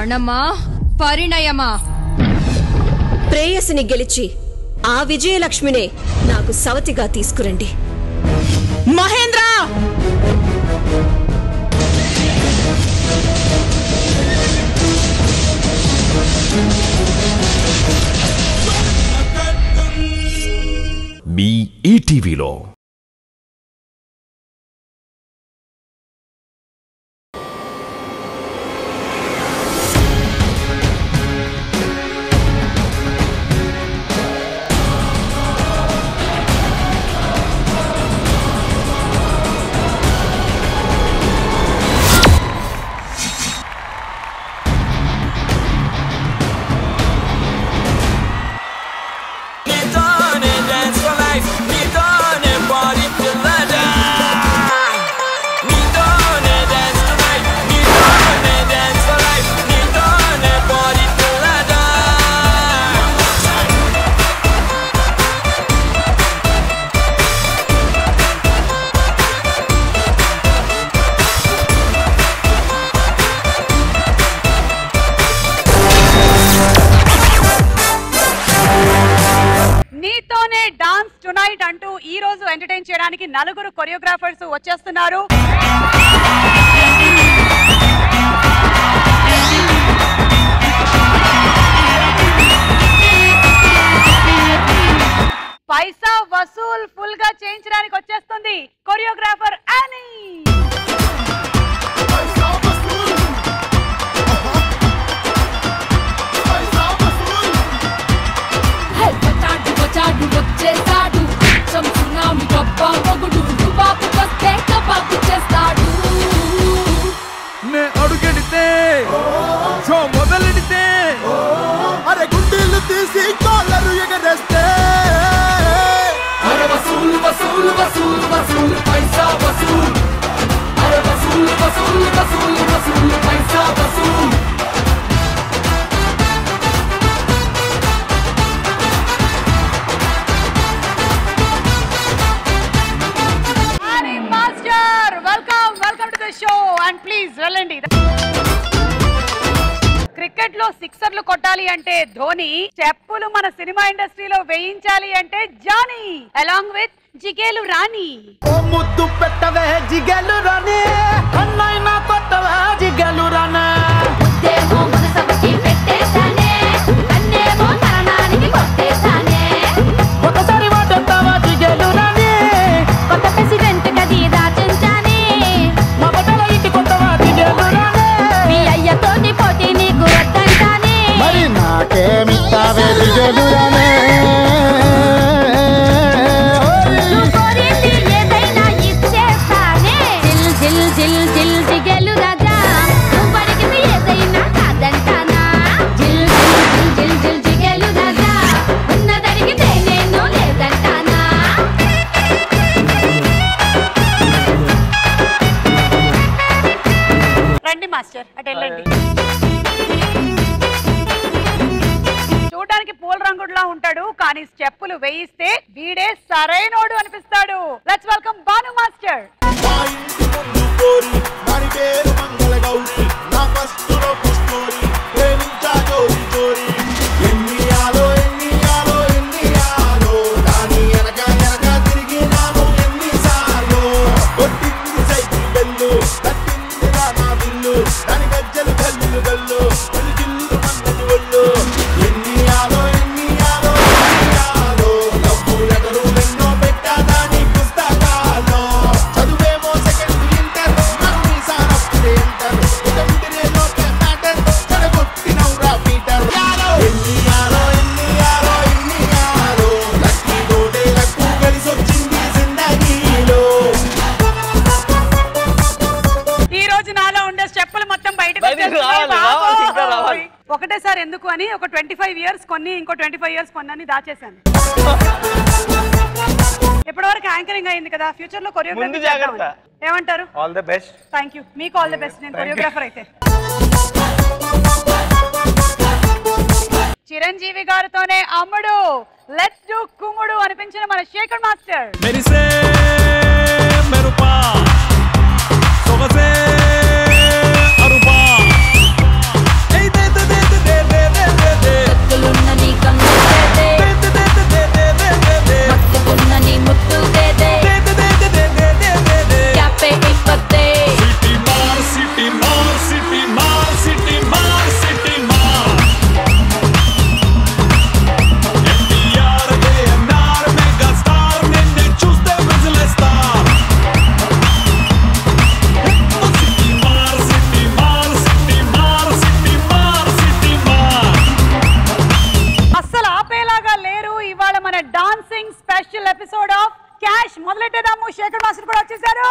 రణమా పరిణయమా ప్రేయసిని గెలిచి ఆ విజయలక్ష్మినే నాకు సవతిగా తీసుకురండి మహేంద్ర మీ ఈటీవీలో Nidone dance for life, Nidone party till I die. Nidone dance tonight, Nidone dance for life, Nidone party till I die. నీతోనే dance tonight అంటూ ఈ రోజు ఎంటర్టైన్ చేయడానికి నలుగురు కొరియోగ్రాఫర్స్ వచ్చేస్తున్నారు పైసా వసూల్ ఫుల్ గా చేయించడానికి వచ్చేస్తుంది కొరియోగ్రాఫర్ యానీ వచ్చాడు వచ్చాడు వచ్చేసాడు సునామి గొప్ప మొగుడు రుబాబు వస్తే కబాబు చేస్తాడు నే అడుగెడితే షో మొదలెడితే అరే గుండీలు తీసి కాలరు ఎగరేస్తే అరే వసూలు వసూలు వసూలు వసూలు పైసా వసూలు అరే వసూలు వసూలు వసూలు వసూలు పైసా వసూలు Annie master welcome welcome to the show and please వెళ్ళండి క్రికెట్ లో సిక్సర్లు కొట్టాలి అంటే ధోని చెప్పులు మన సినిమా ఇండస్ట్రీలో వేయించాలి అంటే జానీ అలాంగ్ విత్ జిగేలు రాణి ఓ ముద్దు పెట్టవే జిగలు రానే అన్నైనా కొట్టవే జిగలు రానే దేహో మనసవకి పెట్టేశానే అన్నేమో మరణానికి కొట్టేశానే ఒకసారి వాటెత్తావా జిగలు రానే కొత్త ప్రెసిడెంట్ గది దాచించానే మా బట్టల ఇంటి కొట్టవా జిగలు రానే మీ అయ్యతోటి పోటీ నీకు వద్దంటానే మరి నాకేమిస్తావే జిగలు రానే నువ్వు కోరింది ఏదైనా ఇచ్చేస్తానే జిల్ జిల్ జిల్ జిల్ జిగేలు రాజా నువ్వు అడిగింది ఏదైనా కాదంటానా జిల్ జిల్ జిల్ జిల్ జిల్ జిగేలు రాజా ఉన్నదడిగితే నేను లేదంటానా రండి మాస్టర్ అటు వెళ్ళండి చూడడానికి పూల రంగుడులా ఉంటాడు కానీ చెప్పులు వేయిస్తే వీడే సరైనోడు అనిపిస్తాడు లెట్స్ వెల్కమ్ బాను మాస్టర్ ఈ రోజు నాలో ఉండే చెప్పులు మొత్తం బయటకు బయటికి వచ్చేస్తున్నాయి. రావాలి, రావాలి, ఇంకా బాబోయ్. రావాలి. ఒకటేసారి ఎందుకు అని ఒక ట్వంటీ ఫైవ్ ఇయర్స్ కొన్ని ఇంకో ట్వంటీ ఫైవ్ ఇయర్స్ కొన్నాని దాచేశాను ఇప్పటివరకు యాంకరింగ్ అయింది కదా ఫ్యూచర్ లో ముందు కొరియోగ్రఫీ జాగ్రత్త. ఏమంటారు all the best thank you మీకు ఆల్ ద బెస్ట్ నేను Thank you. కొరియోగ్రాఫర్ అయితే చిరంజీవి గారితోనే అమ్ముడు లెట్స్ డూ కుమ్ముడు అనిపించిన మన శేఖర్ మాస్టర్ మెరిసే మెరుపా సొగసే అరుపా అయితే శేఖర్ మాస్టర్ కూడా వచ్చేసారు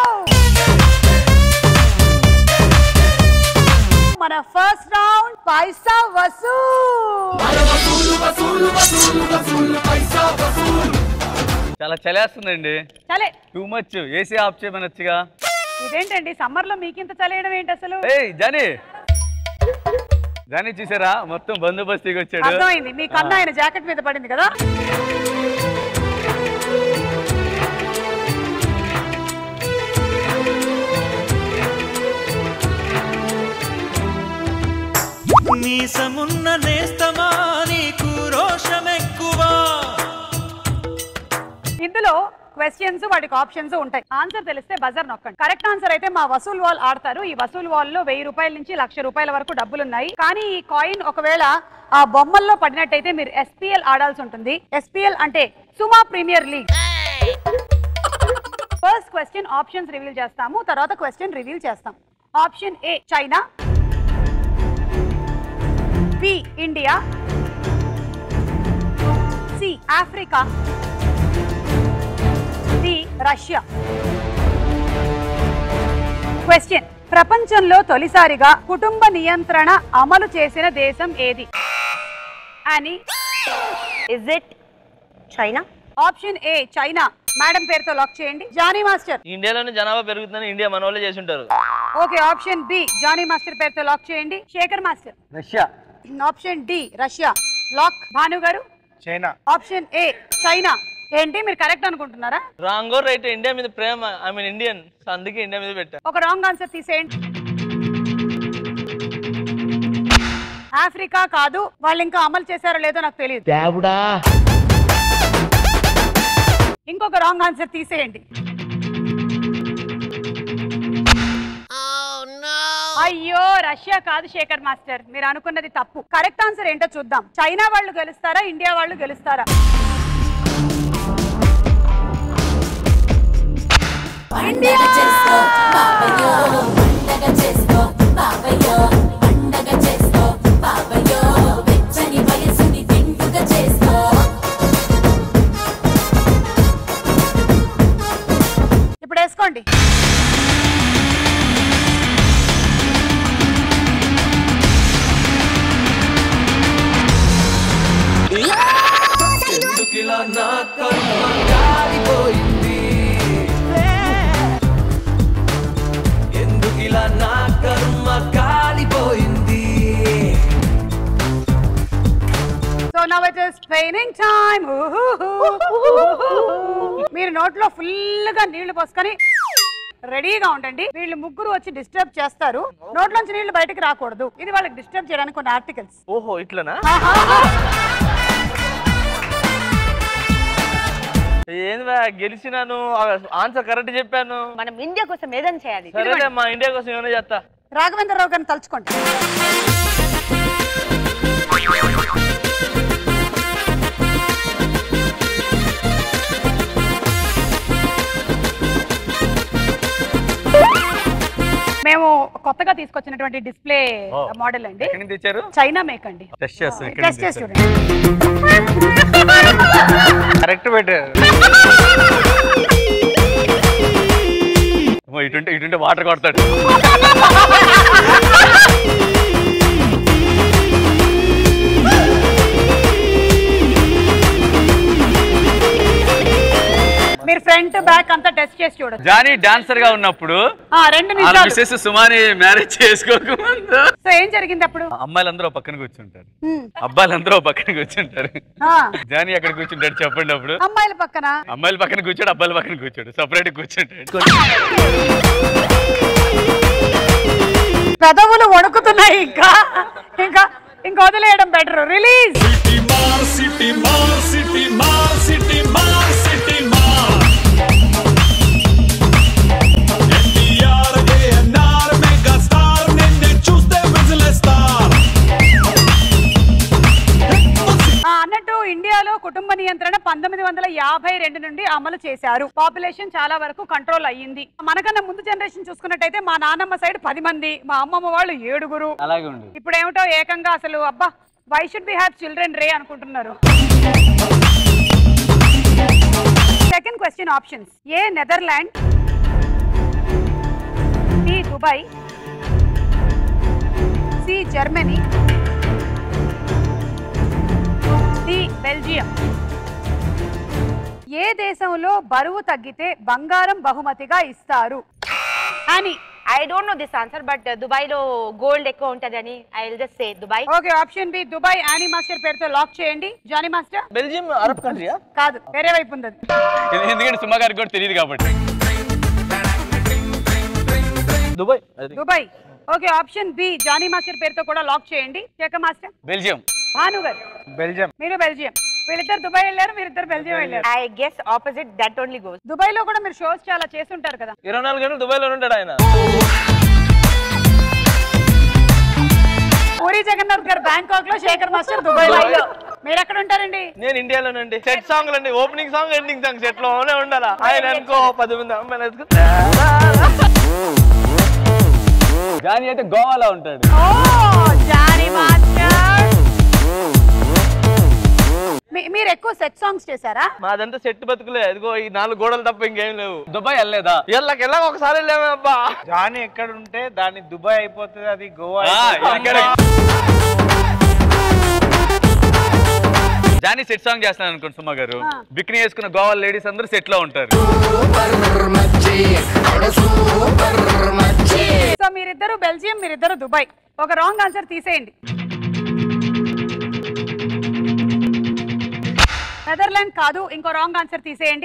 మన ఫస్ట్ రౌండ్ పైసా వసూ చాలా చలేస్తుందండి చలే టూ మచ్ ఏసీ ఆఫ్ చేయమనొచ్చుగా ఇదేంటండి సమ్మర్ లో మీకింత చలేయడం ఏంటి అసలు ఏయ్ జానీ జానీ చూసారా మొత్తం బందోబస్తుగా వచ్చాడు అర్థమైంది మీ కన్నా ఆయన జాకెట్ మీద పడింది కదా మీసమున్న నేస్తమా నీకు రోషమెక్కువా ఇందులో క్వశ్చన్స్ వాటికి ఆప్షన్స్ ఉంటాయి ఆన్సర్ తెలిస్తే బజర్ నొక్కండి కరెక్ట్ ఆన్సర్ అయితే మా వసూల్ వాల్ ఆడతారు ఈ వసూల్ వాల్ లో వెయ్యి రూపాయల నుంచి లక్ష రూపాయల వరకు డబ్బులు ఉన్నాయి కానీ ఈ కాయిన్ ఒకవేళ ఆ బొమ్మల్లో పడినట్టయితే మీరు ఎస్పీఎల్ ఆడాల్సి ఉంటుంది ఎస్పీఎల్ అంటే Suma premier league first question options reveal చేస్తాము తర్వాత క్వశ్చన్ రివీల్ చేస్తాం option A China B India C Africa D Russia question ప్రపంచంలో తొలిసారిగా కుటుంబ నియంత్రణ అమలు చేసిన దేశం ఏది అని is it China option A China madam పేరుతో లాక్ చేయండి జానీ మాస్టర్ ఇండియాలోనే జనాభా పెరుగుతుందని ఇండియా మన వాళ్ళే చేసి ఉంటారు okay option B Jani master పేరుతో లాక్ చేయండి Shekar master Russia option D Russia lock Bhanu garu China option A China ఏంటి మీరు కరెక్ట్ అనుకుంటున్నారా రాంగో రైట్ ఇండియా మీద ప్రేమ ఐ మీన్ ఇండియన్ సో అందుకే ఇండియా మీద పెట్టా ఒక రాంగ్ ఆన్సర్ తీసేయండి ఆఫ్రికా కాదు వాళ్ళు ఇంకా అమలు చేశారో లేదో నాకు తెలియదు ఇంకొక రాంగ్ ఆన్సర్ తీసేయండి అయ్యో రష్యా కాదు శేఖర్ మాస్టర్ మీరు అనుకున్నది తప్పు కరెక్ట్ ఆన్సర్ ఏంటో చూద్దాం చైనా వాళ్ళు గెలుస్తారా ఇండియా వాళ్ళు గెలుస్తారా పండగ చేసుకో బాబయ్యో పండగ చేసుకో బాబయ్యో పండగ చేసుకో బాబయ్యో వెచ్చని వయసుని తింటుగా చేసుకో ఇప్పుడు వేసుకోండి ఎందుకిలా నా కర్మ కాలిపోయింది so now it is training time మీరు నోట్లో ఫుల్ గా నీళ్లు పోసుకొని రెడీగా ఉండండి వీళ్ళు ముగ్గురు వచ్చి డిస్టర్బ్ చేస్తారు నోట్లోంచి నీళ్లు బయటకు రాకూడదు ఇది వాళ్ళకి డిస్టర్బ్ చేయడానికి కొన్ని ఆర్టికల్స్ ఓహో ఇట్లనా ఏంది బా, గెలిచినాను ఆన్సర్ కరెక్ట్ చెప్పాను మనం ఇండియా కోసం ఏదైనా చేయాలి సరేలే మా ఇండియా కోసం ఏమైనా చేస్తా రాఘవేంద్రరావు గారిని తలుచుకోండి మేము కొత్తగా తీసుకొచ్చినటువంటి డిస్ప్లే ఓ. మోడల్ అండి ఎక్కడి నుంచి తెచ్చారు చైనా మేక్ అండి టెస్ట్ చేస్తాం ఎక్కడి టెస్ట్ నుంచి చేసి తెచ్చారు? చూడండి కరెక్ట్ పెట్టారు అమ్మో, ఇటుంటే ఇటుంటే వాటర్ కొడతాడు మీరు ఫ్రంట్ బ్యాక్ అంతా టెస్ట్ చేసి చూడొచ్చు జానీ డాన్సర్ గా ఉన్నప్పుడు ఆ, రెండు ఆ నిమిషాలు మిస్సెస్ సుమాని మ్యారేజ్ చేసుకోకముందు సో ఏం జరిగింది అప్పుడు అమ్మాయిలందరూ ఒక పక్కన కూర్చుంటారు హ్మ్. అబ్బాయిలందరూ ఒక పక్కన కూర్చుంటారు ఆ, జానీ అక్కడ కూర్చుంటాడు చెప్పండి అప్పుడు అమ్మాయిల పక్కన అమ్మాయిల పక్కన కూర్చోడు అబ్బాయిల పక్కన కూర్చోడు సపరేట్ కూర్చుంటాడు పెదవులు వణుకుతున్నాయి ఇంకా ఇంకా ఇంకా వదిలేయడం బెటర్ రిలీజ్ సిటీ మార్ సిటీ మార్ సిటీ మార్ సిటీ మార్ సిటీ మార్ ఎన్టీఆర్ ఏఎన్ఆర్ మెగా స్టార్ నిన్నే చూస్తే విజిలేస్తారు అన్నట్టు ఇండియాలో కుటుంబ నియంత్రణ పంతొమ్మిది వందల యాభై రెండు నుండి అమలు చేశారు పాపులేషన్ చాలా వరకు కంట్రోల్ అయ్యింది మనకన్నా ముందు జనరేషన్ చూసుకున్నట్టయితే మా నాన్నమ్మ సైడ్ పది మంది మా అమ్మమ్మ వాళ్ళు ఏడుగురు అలాగే ఉండు ఇప్పుడు ఏమిటో ఏకంగా అసలు అబ్బా why should be have children రే అనుకుంటున్నారు second question options A Netherland B Dubai C Germany D Belgium ఏ దేశంలో బరువు తగ్గితే బంగారం బహుమతిగా ఇస్తారు అని I don't know this answer but Dubai లో గోల్డ్ ఎక్కువ ఉంటదని I will just say Dubai okay option B Dubai Annie master పేరుతో లాక్ చేయండి జానీ మాస్టర్ బెల్జియం అరబ్ కంట్రీయా కాదు వేరే వైపు ఉంది అది. ఎందుకంటే సుమా గారికి కూడా తెలియదు కాబట్టి Dubai Dubai okay option B Jani master పేరుతో కూడా లాక్ చేయండి శేఖ మాస్టర్ బెల్జియం భాను గారు బెల్జియం మీరు బెల్జియం వీళ్ళిద్దరు దుబాయ్ వెళ్ళారు మీరిద్దరు బెల్జియం వెళ్ళారు I guess opposite that only goes Dubai లో కూడా మీరు షోస్ చాలా చేస్తుంటారు కదా ఇరవై నాలుగు గంటలు దుబాయ్లో ఉంటాడు ఆయన పూరి జగన్నాథ్ గారు బ్యాంకాక్ లో శేఖర్ మాస్టర్ దుబాయ్ లో మీరు ఎక్కడ ఉంటారండి నేను ఇండియాలోనండి సెట్ సాంగ్ అండి opening song ending song set లోనే ఉండాలా ఆయన అనుకో పది మంది అమ్మాయిలు ఎత్తుకు జానీ అయితే గోవాలో ఉంటాడు ఓ జానీ మాస్టర్ మీ- మీరు ఎక్కువ సెట్ సాంగ్స్ చేశారా మాదంతా సెట్ బతుకులే అదిగో ఈ నాలుగు గోడలు తప్ప ఇంకేం లేవు దుబాయ్ వెళ్ళలేదా ఎల్లకి ఎల్ల ఒకసారి వెళ్ళామే అబ్బా జానీ ఎక్కడ ఉంటే దాన్ని దుబాయ్ అయిపోతుంది అది గోవా ఆ, అయిపోతుంది. ఎక్కడ? జానీ సెట్ సాంగ్ చేస్తాను అనుకోండి సుమా గారు ఆ. బిక్ని వేసుకున్న గోవా లేడీస్ అందరూ సెట్ లో ఉంటారు సో మీరిద్దరు బెల్జియం మీరిద్దరు దుబాయ్ ఒక రాంగ్ ఆన్సర్ తీసేయండి నెదర్లాండ్ కాదు ఇంకో రాంగ్ ఆన్సర్ తీసేయండి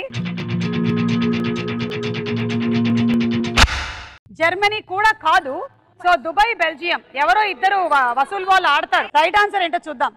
జర్మనీ కూడా కాదు సో దుబాయ్ బెల్జియం ఎవరో ఇద్దరు వ- వసూలు వాళ్ళు ఆడతారు రైట్ ఆన్సర్ ఏంటో చూద్దాం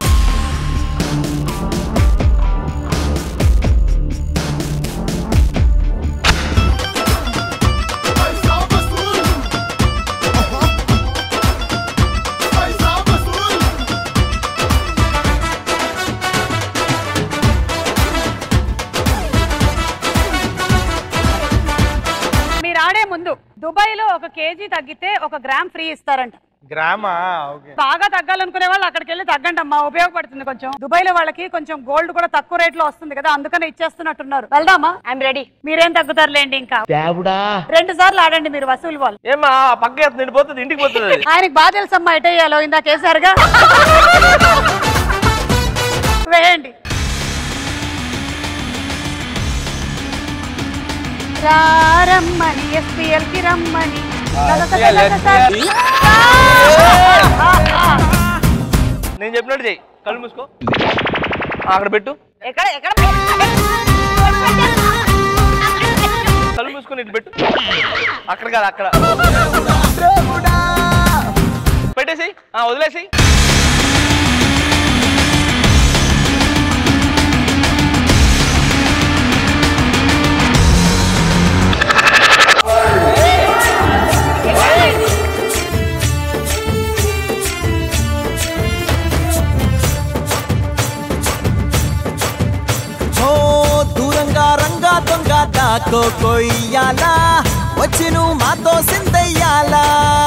మీరు ఆడే ముందు దుబాయ్ లో ఒక కేజీ తగ్గితే ఒక గ్రామ్ ఫ్రీ ఇస్తారంట గ్రామా ఓకే బాగా తగ్గాలనుకునే వాళ్ళు అక్కడికి వెళ్ళి తగ్గండి అమ్మా ఉపయోగపడుతుంది కొంచెం దుబాయ్ లో వాళ్ళకి కొంచెం గోల్డ్ కూడా తక్కువ రేట్ లో వస్తుంది కదా అందుకనే ఇచ్చేస్తున్నట్టున్నారు వెళ్దామా ఐఎమ్ రెడీ మీరేం తగ్గుతారులేండి ఇంకా రెండు సార్లు ఆడండి మీరు వసూలు వాళ్ళు ఏమా ఆ పక్క ఎత్తు నిండిపోతుంది ఇంటికి పోతుంది అది. ఆయనకి బాగా తెలుసమ్మా ఎటయ్యాలో ఇందాక వేసారుగా వేయండి రారమ్మని ఎస్పీఎల్ కి రమ్మని నేను చెప్పినట్టు చెయ్యి కళ్ళు మూసుకో ఆ, అక్కడ పెట్టు ఎక్కడ ఎక్కడ కళ్ళు మూసుకొని ఇటు పెట్టు అక్కడ కాదు అక్కడ పెట్టేసి ఆ, వదిలేసి ఓ దూరంగా రంగా దొంగ దాకో కొయ్యాలా వచ్చి నువ్వు మాతో సిందయ్యాలా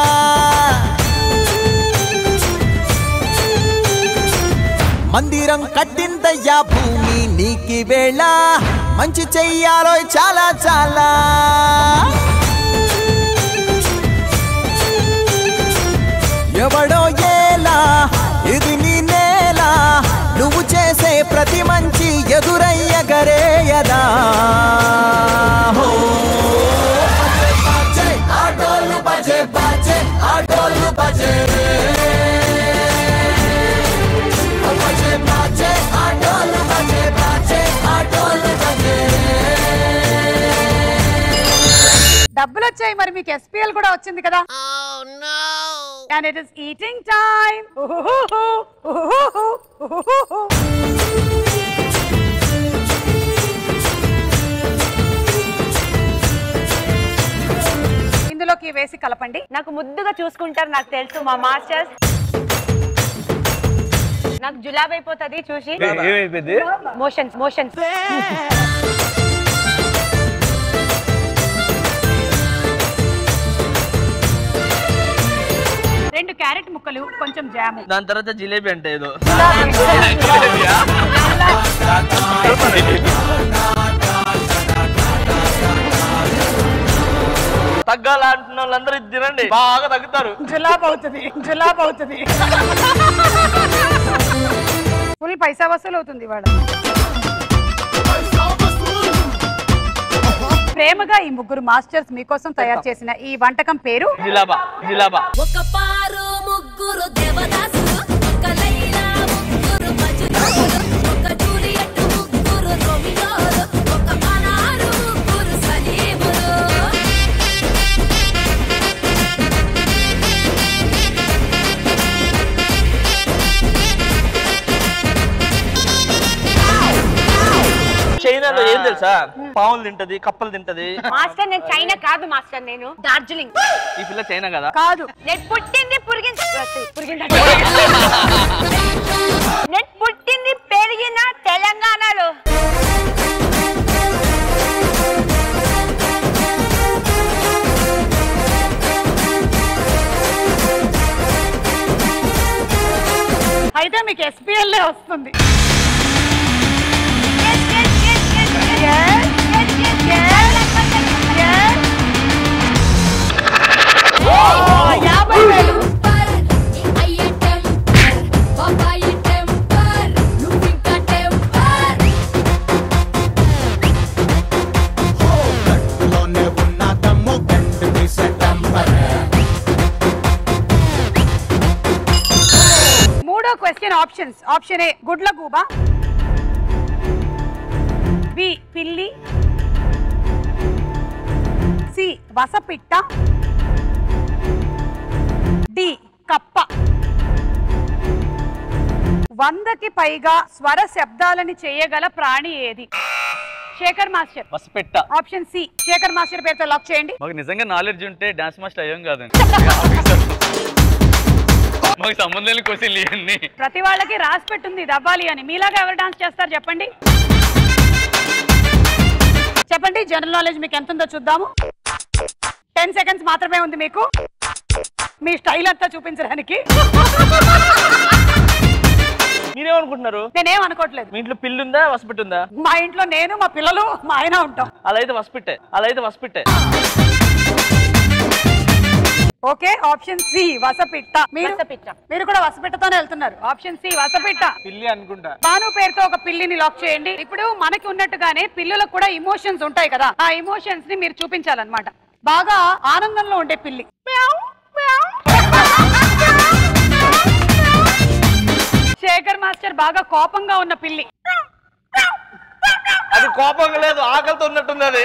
మందిరం కట్టిందయ్యా భూమి నీకి వేళ మంచి చెయ్యాలో చాలా చాలా ఎవడో ఏలా ఇది నీ నేల నువ్వు చేసే ప్రతి మంచి ఎదురయ్యగరేయదా హో. బజే, ఆటోలు బజే బజే ఆటోలు బజే బజే బజే ఆటోలు బజే బజే ఆటోలు బజే డబ్బులు వచ్చాయి మరి మీకు ఎస్పీఎల్ కూడా వచ్చింది కదా and it is eating time ఇందులోకి వేసి కలపండి నాకు ముద్దుగా చూసుకుంటారు నాకు తెలుసు మా మాస్టర్స్ నాకు జులాబ్ అయిపోతుంది చూసి ఏమైపోయింది మోషన్స్ మోషన్స్ రెండు క్యారెట్ ముక్కలు కొంచెం జాము దాని తర్వాత జిలేబీ అంటే ఏదో తగ్గాల అంటున్న వాళ్ళందరూ ఇది తినండి బాగా తగ్గుతారు జులాబ్ అవుతుంది జులాబ్ అవుతుంది ఫుల్ పైసా వసూలు అవుతుంది వాడు ప్రేమగా ఈ ముగ్గురు మాస్టర్స్ మీకోసం తయారు చేసిన ఈ వంటకం పేరు జిలాబా జిలాబా ఒక పారు ముగ్గురు దేవదాసులు ఒక లైలా ముగ్గురు మజునులు ఒక జూలియట్ ముగ్గురు రోమియోలు ఒక మనారు ముగ్గురు సలీములు చైనాలో ఏం తెలుసా పావులు తింటది కప్పలు తింటది మాస్టర్ నేను చైనా కాదు మాస్టర్ నేను డార్జిలింగ్ ఈ పిల్ల చైనా కదా కాదు నేను పుట్టింది పురిగిన పురిగింద నేను పుట్టింది పెరిగిన తెలంగాణలో అయితే మీకు ఎస్పీఎల్ వస్తుంది యాభై వేలు అయ్యే టెంపర్ బాబాయి టెంపర్ నువ్వు ఇంకా టెంపర్ లోనే ఉన్న దమ్ము గంట తీసే టెంపర్ మూడో క్వశ్చన్ ఆప్షన్స్ ఆప్షన్ ఏ గుడ్ల గూబ బి పిల్లి సి వసపిట్ట డి కప్ప వందకి పైగా స్వర శబ్దాలని చేయగల ప్రాణి ఏది శేఖర్ మాస్టర్ వసపెట్ట ఆప్షన్ సి శేఖర్ మాస్టర్ పేరుతో లాక్ చేయండి మాకు నిజంగా నాలెడ్జ్ ఉంటే డాన్స్ మాస్టర్ అయ్యాం కాదండి మాకు సంబంధం లేని క్వశ్చన్లు ఇవన్నీ ప్రతి వాళ్ళకి రాసి పెట్టుంది ఇది అవ్వాలి అని మీలాగా ఎవరు డాన్స్ చేస్తారు చెప్పండి చెప్పండి జనరల్ నాలెడ్జ్ మీకు ఎంత ఉందో చూద్దాము టెన్ సెకండ్స్ మాత్రమే ఉంది మీకు మీ స్టైల్ అంతా చూపించడానికి మీరేమనుకుంటున్నారు నేనేం అనుకోవట్లేదు మీ ఇంట్లో పిల్లి ఉందా వసపెట్టి ఉందా మా ఇంట్లో నేను మా పిల్లలు మా ఆయన ఉంటాం అలా అయితే వసపెట్టే అలా అయితే వసపెట్టే ఓకే ఆప్షన్ సి వసపిట్ట మీరు వసపిట్ట. మీరు కూడా వసపిట్టతోనే వెళ్తున్నారు ఆప్షన్ సి వసపిట్ట పిల్లి అనుకుంటా భాను పేరుతో ఒక పిల్లిని లాక్ చేయండి ఇప్పుడు మనకి ఉన్నట్టుగానే పిల్లులకు కూడా ఇమోషన్స్ ఉంటాయి కదా ఆ ఇమోషన్స్ ని మీరు చూపించాలన్నమాట బాగా ఆనందంలో ఉండే పిల్లి శేఖర్ మాస్టర్ బాగా కోపంగా ఉన్న పిల్లి అది కోపంగా లేదు ఆకలితో ఉన్నట్టుంది అది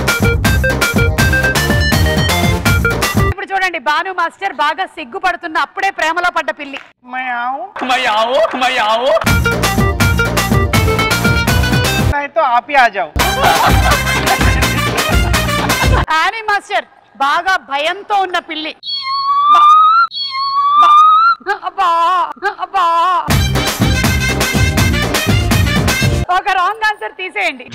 ఇప్పుడు చూడండి భాను మాస్టర్ బాగా సిగ్గుపడుతున్న అప్పుడే ప్రేమలో పడ్డ పిల్లి మయావో మయావో ఆపి ఆజావు ఆని మాస్టర్ బాగా భయంతో ఉన్న పిల్లి బా- అబ్బా అబ్బా ఒక రాంగ్ ఆన్సర్ తీసేయండి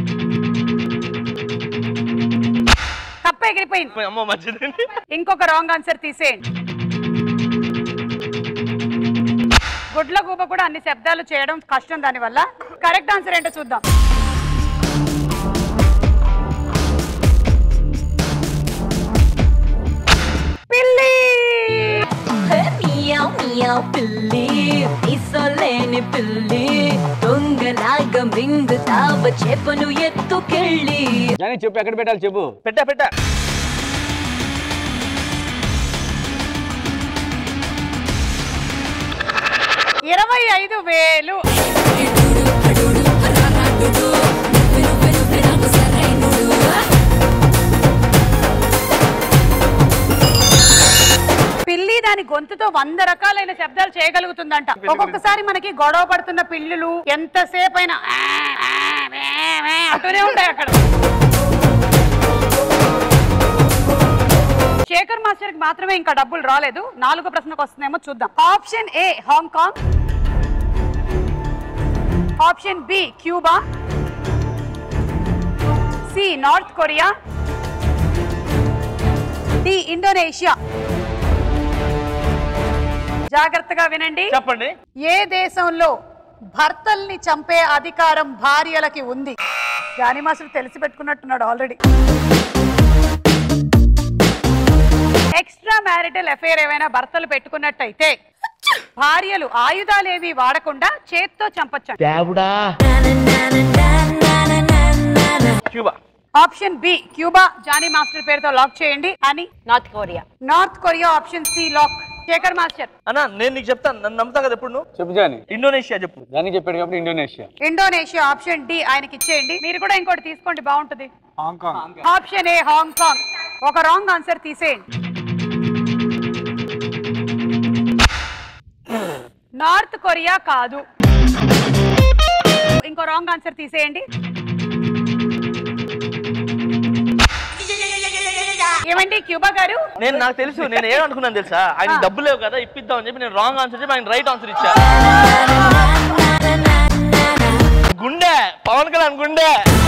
తప్ప ఎగిరిపోయింది అమ్మ మంచిదండి ఇంకొక రాంగ్ ఆన్సర్ తీసేయండి గుడ్ల గూబ కూడా అన్ని శబ్దాలు చేయడం కష్టం దానివల్ల కరెక్ట్ ఆన్సర్ ఏంటో చూద్దాం పిల్లి మియావ్ మియావ్ పిల్లి ఇసలేని పిల్లి దొంగలాగా మింగుతావ చేపను ఎత్తుకెళ్ళి జానీ చెప్పు ఎక్కడ పెట్టాలి చెప్పు పెట్టా పెట్టా ఇరవై ఐదు వేలు పిల్లి దాని గొంతుతో వంద రకాలైన శబ్దాలు చేయగలుగుతుందంట ఒక్కొక్కసారి మనకి గొడవ పడుతున్న పిల్లులు ఎంతసేపు అయినా ఆ, ఆ, మే, మే అంటూనే ఉంటాయి అక్కడ శేఖర్ మాస్టర్ కి మాత్రమే ఇంకా డబ్బులు రాలేదు నాలుగో ప్రశ్నకు వస్తుందేమో చూద్దాం option A Hong Kong option B Cuba C North Korea D Indonesia జాగ్రత్తగా వినండి చెప్పండి ఏ దేశంలో భర్తల్ని చంపే అధికారం భార్యలకి ఉంది జానీ మాస్టర్ తెలిసి పెట్టుకున్నట్టున్నాడు ఆల్రెడీ ఎక్స్ట్రా మ్యారిటల్ అఫేర్ ఏమైనా భర్తలు పెట్టుకున్నట్టయితే భార్యలు ఆయుధాలేవి వాడకుండా చేత్తో చంపచ్చు Cuba option B Cuba Jani master పేరుతో లాక్ చేయండి అని North Korea North Korea option C lock Shekhar master అన్న నేను నీకు చెప్తాను నన్ను నమ్ముతా కదా ఎప్పుడు నువ్వు చెప్పు జాని ఇండోనేషియా చెప్పు దానికి చెప్పాడు కాబట్టి ఇండోనేషియా ఇండోనేషియా ఆప్షన్ డి ఆయనకి ఇచ్చేయండి మీరు కూడా ఇంకోటి తీసుకోండి బాగుంటుంది హాంకాంగ్ ఆప్షన్ ఏ హాంకాంగ్ ఒక రాంగ్ ఆన్సర్ తీసేయండి నార్త్ కొరియా కాదు ఇంకో రాంగ్ ఆన్సర్ తీసేయండి ఏమండి క్యూబా గారు నేను నాకు తెలుసు నేను ఏమనుకున్నాను తెలుసా ఆయన డబ్బులు లేవు కదా ఇప్పిద్దాం అని చెప్పి నేను రాంగ్ ఆన్సర్ చెప్పి ఆయన రైట్ ఆన్సర్ ఇచ్చా గుండె పవన్ కళ్యాణ్ గుండె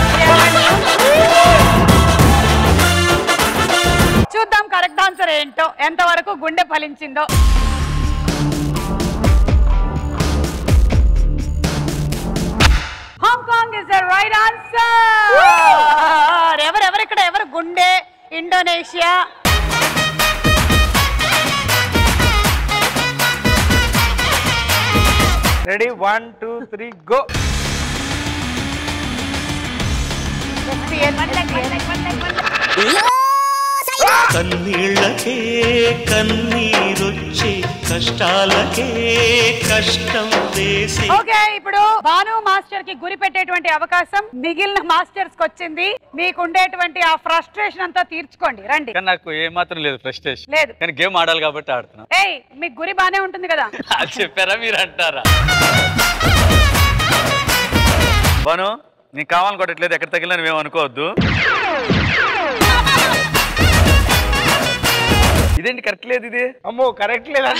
చూద్దాం కరెక్ట్ ఆన్సర్ ఏంటో ఎంతవరకు గుండె ఫలించిందో Hong Kong is the right answer ఎవరెవరు ఇక్కడ ఎవరు గుండె Indonesia ready one two three go కన్నీళ్ళకే కన్నీరొచ్చే కష్టాలకే కష్టం వేసి ఓకే ఇప్పుడు భాను మాస్టర్ కి గురి పెట్టేటువంటి అవకాశం మిగిలిన మాస్టర్స్ కి వచ్చింది మీకు ఉండేటువంటి ఆ ఫ్రస్ట్రేషన్ అంతా తీర్చుకోండి రండి కానీ నాకు ఏ మాత్రం లేదు ఫ్రస్ట్రేషన్ లేదు. కానీ గేమ్ ఆడాలి కాబట్టి ఆడుతున్నా ఏయ్ మీకు గురి బానే ఉంటుంది కదా అది చెప్పారా మీరు అంటారా బాను నీకు కావాలనుకోవట్లేదు ఎక్కడ తగిలినా మేము అనుకోవద్దు ఇదేంటి కరెక్ట్ లేదు ఇది అమ్మో కరెక్ట్ లేదంట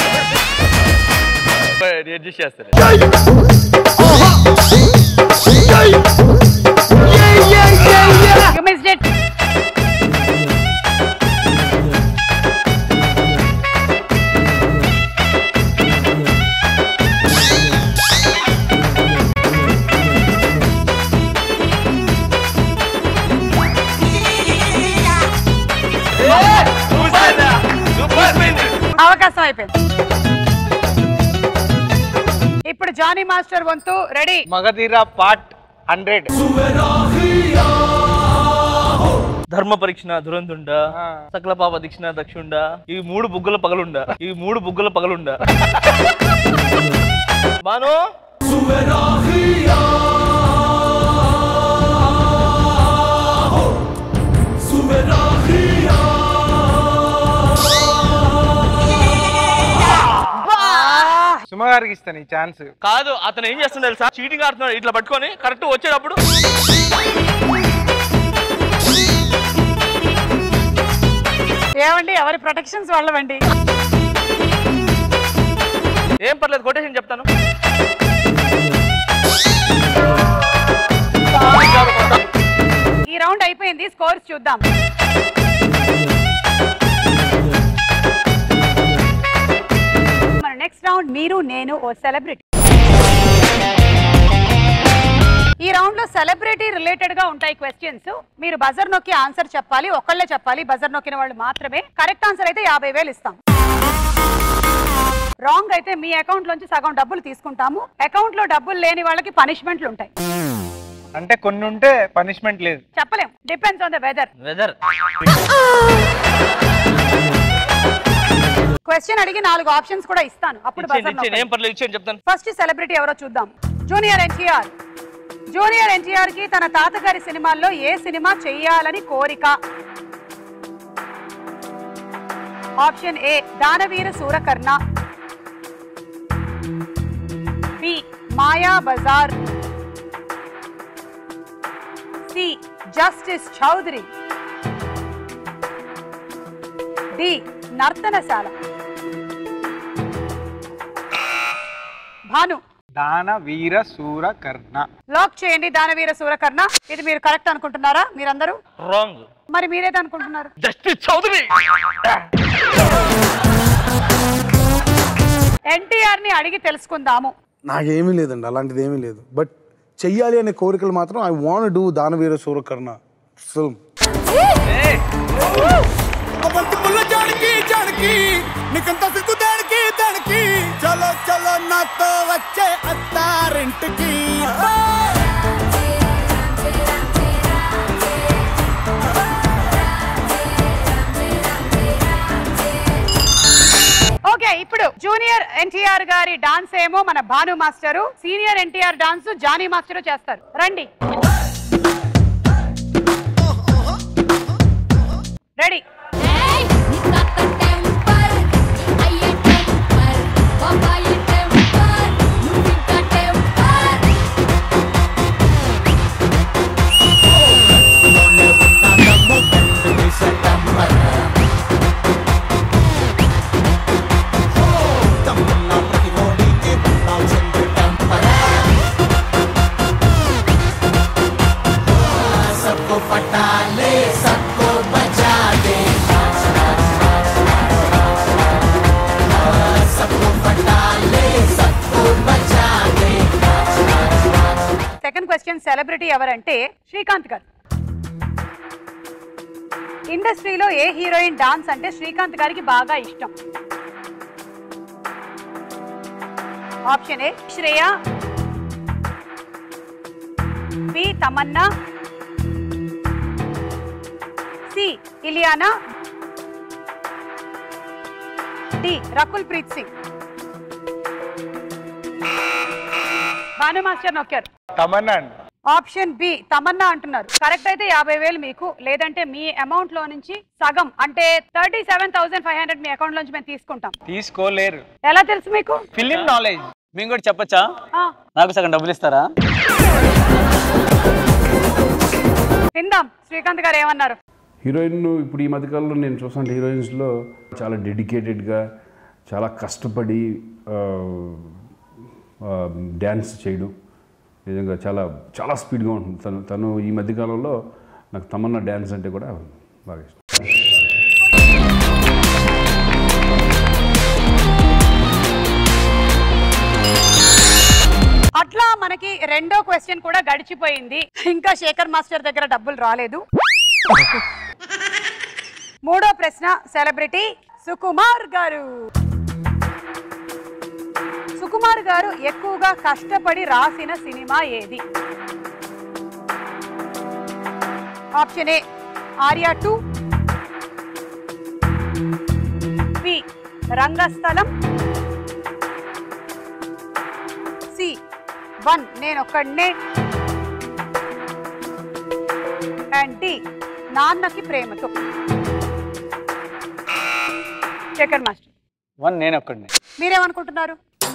అడ్జస్ట్ చేస్తారు You missed it. అవకాశం అయిపోయింది ఇప్పుడు జానీ మాస్టర్ వంతు రెడీ మగధీర పార్ట్ హండ్రెడ్ ధర్మ పరీక్ష దురంతుండ సకల పాప దీక్షణ దక్షుండ ఈ మూడు బుగ్గల పగలుండ ఈ మూడు బుగ్గల పగలుండ బాను సుమ గారికి ఇస్తాను ఈ ఛాన్స్ కాదు అతను ఏం చేస్తుండే తెలుసా చీటింగ్ ఆడుతున్నాడు ఇట్లా పట్టుకొని కరెక్ట్ వచ్చేటప్పుడు ఏమండి ఎవరి ప్రొటెక్షన్స్ వాళ్ళవండి ఏం పర్లేదు కొటేషన్ చెప్తాను ఈ రౌండ్ అయిపోయింది స్కోర్స్ చూద్దాం మన నెక్స్ట్ రౌండ్ మీరు నేను ఓ సెలబ్రిటీ ఈ రౌండ్ లో సెలబ్రిటీ రిలేటెడ్ గా ఉంటాయి క్వశ్చన్స్ మీరు బజర్ నొక్కి ఆన్సర్ చెప్పాలి ఒకళ్ళే చెప్పాలి బజర్ నొక్కిన వాళ్ళు మాత్రమే కరెక్ట్ ఆన్సర్ అయితే యాభై వేలు ఇస్తాం రాంగ్ అయితే మీ అకౌంట్ లోంచి సగం డబ్బులు తీసుకుంటాము అకౌంట్ లో డబ్బులు లేని వాళ్ళకి పనిష్మెంట్లు ఉంటాయి అంటే కొన్ని ఉంటే పనిష్మెంట్ లేదు చెప్పలేం depends on the weather weather question అడిగి నాలుగు ఆప్షన్స్ కూడా ఇస్తాను అప్పుడు ఇచ్చేయండి ఇచ్చేయండి ఏం పర్లేదు ఇచ్చేయండి చెప్తాను ఫస్ట్ సెలబ్రిటీ ఎవరో చూద్దాం జూనియర్ ఎన్టీఆర్ జూనియర్ ఎన్టీఆర్ కి తన తాతగారి సినిమాల్లో ఏ సినిమా చెయ్యాలని కోరిక option A Daanaveera Soorakarna B Maya Bazaar C justice Chowdary D Nartanasala Bhanu Daana Veera సూర కర్ణ లాక్ చేయండి దానవీర సూరకర్ణ ఇది మీరు కరెక్ట్ అనుకుంటున్నారా మీరందరూ రాంగ్ మరి మీరేది అనుకుంటున్నారు జస్టిస్ చౌదరి ఎన్టీఆర్ ని అడిగి తెలుసుకుందాము నాకేమీ లేదండి అలాంటిది ఏమీ లేదు బట్ చెయ్యాలి అనే కోరికలు మాత్రం I want do Daanaveera Soorakarna film Banthi Pulla Janaki Janaki నీకంత సిగ్గు దానికి దానికి చలో చలో నాతో వచ్చే అత్తారింటికి ఓకే ఇప్పుడు జూనియర్ ఎన్టీఆర్ గారి డాన్స్ ఏమో మన Bhanu master senior NTR dance Jani master చేస్తారు రండి రెడీ सबको पटा ले सबको बचा दे सबको पटा ले सबको बचा दे సెకండ్ క్వశ్చన్ సెలబ్రిటీ ఎవరంటే శ్రీకాంత్ గారు ఇండస్ట్రీలో ఏ హీరోయిన్ డాన్స్ అంటే శ్రీకాంత్ గారికి బాగా ఇష్టం option A Shreya B Tamannaah C Ileana D Rakul Preet Singh Bhanu master నొక్కారు తమన్నా అండి ఆప్షన్ బి తమన్నా అంటున్నారు కరెక్ట్ అయితే యాభై వేలు మీకు లేదంటే మీ అమౌంట్ లో నుంచి సగం అంటే thirty seven thousand five hundred మీ అకౌంట్ నుంచి మేము తీసుకుంటాం తీసుకోలేరు ఎలా తెలుసు మీకు ఫిలిం నాలెడ్జ్ మేము కూడా చెప్పచ్చా ఆ, నాకు సగం డబ్బులు ఇస్తారా విందాం శ్రీకాంత్ గారు ఏమన్నారు హీరోయిన్ ఇప్పుడు ఈ మధ్యకాలంలో నేను చూసాను హీరోయిన్స్లో చాలా డెడికేటెడ్గా చాలా కష్టపడి డ్యాన్స్ చేయడం నిజంగా చాలా చాలా స్పీడ్గా ఉంటుంది తను తను ఈ మధ్యకాలంలో నాకు తమన్నా డ్యాన్స్ అంటే కూడా బాగా ఇష్టం అట్లా మనకి రెండో క్వశ్చన్ కూడా గడిచిపోయింది ఇంకా శేఖర్ మాస్టర్ దగ్గర డబ్బులు రాలేదు మూడో ప్రశ్న సెలబ్రిటీ సుకుమార్ గారు సుకుమార్ గారు ఎక్కువగా కష్టపడి రాసిన సినిమా ఏది option A Arya two B Rangasthalam C one నేను ఒక్కడనే అండ్ డి నాన్నకి ప్రేమతో శేఖర్ మాస్టర్ వన్ నేను ఒక్కడిని మీరేమనుకుంటున్నారు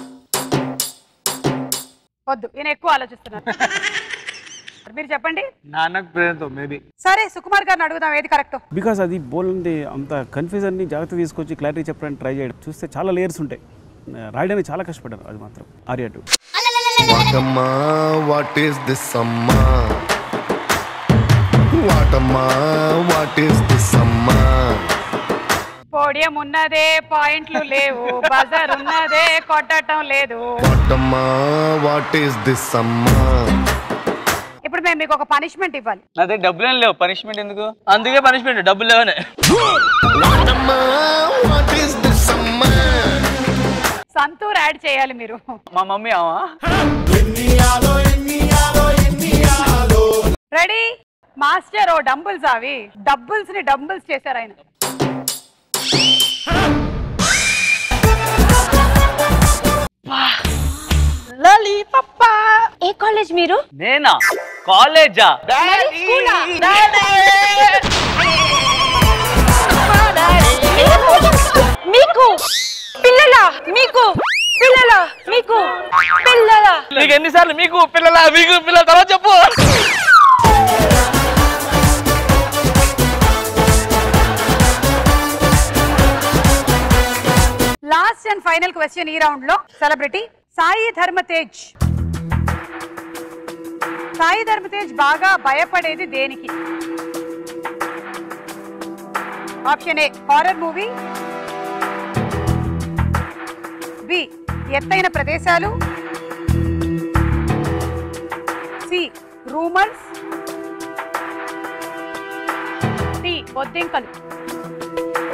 వద్దు ఈయన ఎక్కువ ఆలోచిస్తున్నారు మీరు చెప్పండి నాన్నకు ప్రేమతో మేబీ సరే సుకుమార్ గారిని అడుగుదాం ఏది కరెక్ట్ బికాస్ అది బోల్ని అంత కన్ఫ్యూజన్ని జాగ్రత్త తీసుకొచ్చి క్లారిటీ చెప్పడానికి ట్రై చేయడం చూస్తే చాలా లేయర్స్ ఉంటాయి రాయడానికి చాలా కష్టపడ్డారు అది మాత్రం ఆర్యా టూ వాటమ్మా వాట్ ఈస్ దిస్ అమ్మా వాటమ్మా వాట్ ఈస్ దిస్ అమ్మా పోడియం ఉన్నదే పాయింట్లు లేవు బజార్ ఉన్నదే కొట్టడం లేదు వాటమ్మా వాట్ ఈస్ దిస్ అమ్మా ఇప్పుడు మేము మీకు ఒక పనిష్మెంట్ ఇవ్వాలి నా దగ్గర డబ్బులు ఏం లేవు పనిష్మెంట్ ఎందుకు అందుకే పనిష్మెంట్ డబ్బులు లేవనే వాటమ్మా వాట్ ఈస్ దిస్ అమ్మా సంతూర్ యాడ్ చేయాలి మీరు మా మమ్మీ ఆవా రెడీ మాస్టర్ ఓ డంబుల్స్ అవి డబ్బుల్స్ ని డంబుల్స్ చేశారు ఆయన లలి పప్పా ఏ కాలేజ్ మీరు నేనా కాలేజా మరి స్కూలా? మీకు పిల్లల మీకు పిల్లల మీకు పిల్లల నీకు ఎన్నిసార్లు మీకు పిల్లల మీకు పిల్లల తర్వాత చెప్పు లాస్ట్ అండ్ ఫైనల్ క్వశ్చన్ ఈ రౌండ్ లో సెలబ్రిటీ సాయి ధర్మతేజ్ సాయి ధర్మతేజ్ బాగా భయపడేది దేనికి option A horror movie B ఎత్తైన ప్రదేశాలు సి రూమర్స్ డి బొద్దింకలు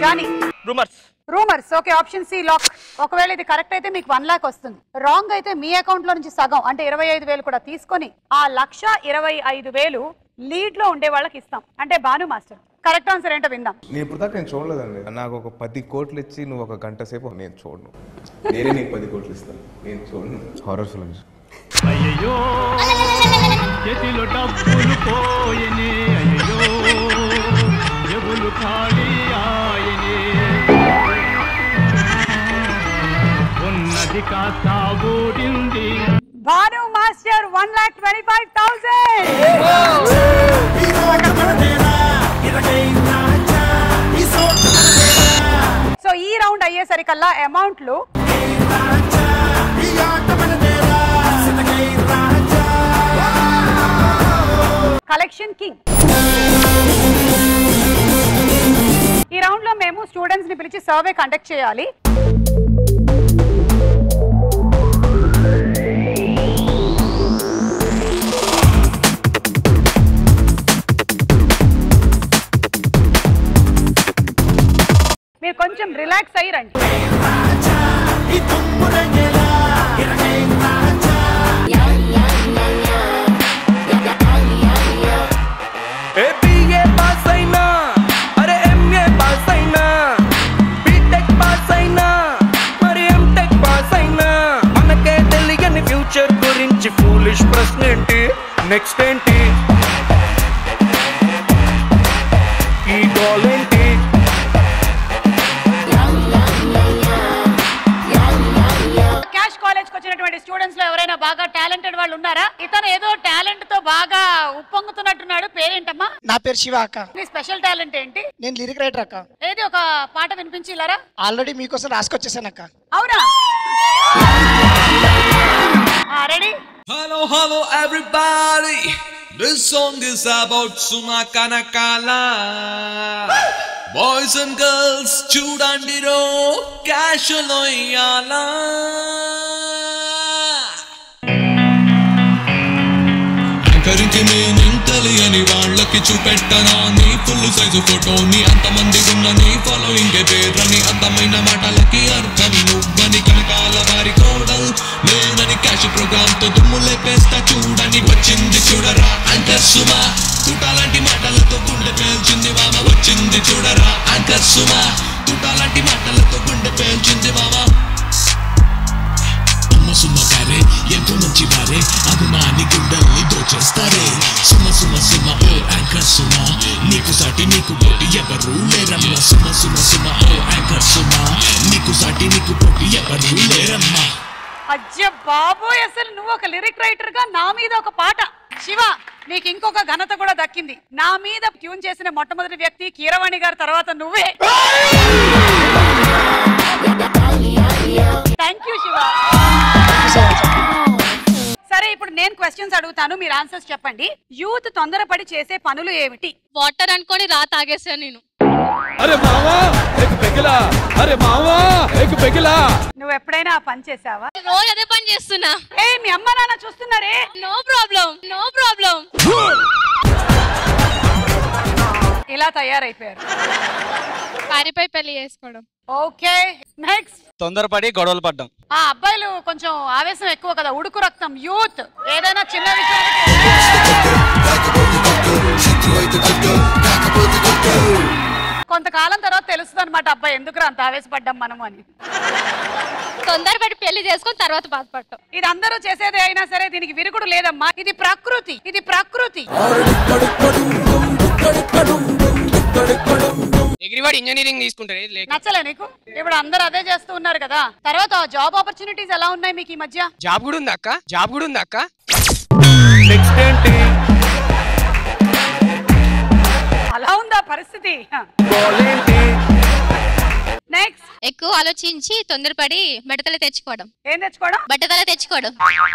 Jani rumours rumours okay option C lock ఒకవేళ ఇది కరెక్ట్ అయితే మీకు వన్ లాక్ వస్తుంది రాంగ్ అయితే మీ అకౌంట్ లో నుంచి సగం అంటే ఇరవై ఐదు వేలు కూడా తీసుకొని ఆ లక్ష ఇరవై ఐదు వేలు లీడ్ లో ఉండే వాళ్ళకి ఇస్తాం అంటే భాను మాస్టర్ కరెక్ట్ ఆన్సర్ ఏంటో విందాం నేను ఇప్పుడు దాకా నేను చూడలేదండి నాకు ఒక పది కోట్లు ఇచ్చి నువ్వు ఒక గంట సేపు నేను చూడను నేనే నీకు పది కోట్లు ఇస్తాను నేను చూడను హారర్ ఫిల్మ్స్ అయ్యో చేతిలో డబ్బులు పోయనే అయ్యో జబులు ఖాళీ ఆయనే ఉన్నది కాస్త ఊడింది Bhanu master one lakh twenty five thousand so ఈ రౌండ్ అయ్యేసరికల్లా అమౌంట్లు కలెక్షన్ కింగ్ ఈ రౌండ్ లో మేము స్టూడెంట్స్ ని పిలిచి సర్వే కండక్ట్ చేయాలి మీరు కొంచెం రిలాక్స్ అయ్యి రండి ఏ బిఏ పాస్ అయినా అరే ఎంఏ పాస్ అయినా బీటెక్ పాస్ అయినా మరి ఎంటెక్ పాస్ అయినా మనకే తెలియని ఫ్యూచర్ గురించి ఫూలిష్ ప్రశ్న ఏంటి నెక్స్ట్ ఏంటి ఈ గోల్ ఏంటి క్యాష్ కాలేజ్ కి వచ్చినటువంటి స్టూడెంట్స్ లో ఎవరైనా బాగా టాలెంటెడ్ వాళ్ళు ఉన్నారా ఇతను ఏదో టాలెంట్ తో బాగా ఉప్పొంగుతున్నట్టున్నాడు పేరేంటమ్మా నా పేరు శివ అక్క నీ స్పెషల్ టాలెంట్ ఏంటి నేను లిరిక్ రైటర్ అక్క ఏది ఒక పాట వినిపించి ఇలారా ఆల్రెడీ మీకోసం రాసుకొచ్చేసాను అక్క అవునా ready Hello, hello, everybody. This song is about Suma Kanakala. Boys and girls, చూడండిరో cash లో ఇయ్యాలా కరించి నేనింతలి అని వాళ్ళకి చూపెట్టనా నీ ఫుల్ సైజు ఫోటోని అంతమంది ఉన్న నీ ఫాలోయింగ్ పేర్లని అందమైన మాటలకి అర్థం నువ్వని కనకాల వారి కోడల్ నేనని క్యాష్ ప్రోగ్రామ్ తో దుమ్ము లేపేస్తా చూడని వచ్చింది చూడరా అంకర్ సుమా తుటాలాంటి మాటలతో గుండె పేల్చింది మామ వచ్చింది చూడరా అంకర్ సుమా తుటాలాంటి మాటలతో గుండె పేల్చింది మామ అమ్మ సుమ్మ కారే ఎంతో మంచి వారే అభిమాని గుండెల్ని దోచేస్తారే సుమ సుమ సుమ ఓ యాంకర్ సుమ నీకు సాటి నీకు పోటీ ఎవరు లేరమ్మ సుమ సుమ సుమ ఓ యాంకర్ సుమ నీకు సాటి నీకు పోటీ ఎవరు లేరమ్మా అజ్జ బాబోయ్ అసలు నువ్వు ఒక లిరిక్ రైటర్ గా నా మీద ఒక పాట శివ నీకు ఇంకొక ఘనత కూడా దక్కింది నా మీద ట్యూన్ చేసిన మొట్టమొదటి వ్యక్తి కీరవాణి గారి తర్వాత నువ్వే థ్యాంక్ యూ శివ సరే ఇప్పుడు నేను క్వశ్చన్స్ అడుగుతాను మీరు ఆన్సర్స్ చెప్పండి యూత్ తొందరపడి చేసే పనులు ఏమిటి వాటర్ అనుకొని రా తాగేసా నేను అరే మావా ఎక్ పెగిలా అరే మావా ఎక్ పెగిలా నువ్వు ఎప్పుడైనా ఆ పని చేసావా రోజు అదే పని చేస్తున్నా ఏ మీ అమ్మ నాన్న చూస్తున్నారే నో ప్రాబ్లం నో ప్రాబ్లం ఇలా తయారైపోయారు పారిపై పెళ్లి చేసుకోవడం ఓకే నెక్స్ట్ తొందరపడి గొడవలు పడ్డాం ఆ అబ్బాయిలు కొంచెం ఆవేశం ఎక్కువ కదా ఉడుకు రక్తం యూత్ ఏదైనా చిన్న విషయం కొంతకాలం తర్వాత తెలుస్తుంది అనమాట అబ్బాయి ఎందుకు అంత ఆవేశపడ్డాం మనం అని తొందరపడి పెళ్లి చేసుకొని తర్వాత బాధపడటం ఇది అందరూ చేసేదే అయినా సరే దీనికి విరుగుడు లేదమ్మా ఇది ప్రకృతి ఇది ప్రకృతి ఎగిరివాడు ఇంజనీరింగ్ తీసుకుంటారు నచ్చలే నీకు ఇప్పుడు అందరూ అదే చేస్తూ ఉన్నారు కదా తర్వాత జాబ్ ఆపర్చునిటీస్ ఎలా ఉన్నాయి మీకు ఈ మధ్య జాబ్ కూడా ఉంది అక్క జాబ్ కూడా ఉంది అక్క నెక్స్ట్ ఏంటి అలా ఉందా పరిస్థితి గోల్ ఏంటి నెక్స్ట్ ఎక్కువ ఆలోచించి తొందరపడి బట్టతల తెచ్చుకోవడం ఏం తెచ్చుకోవడం బట్టతల తెచ్చుకోవడం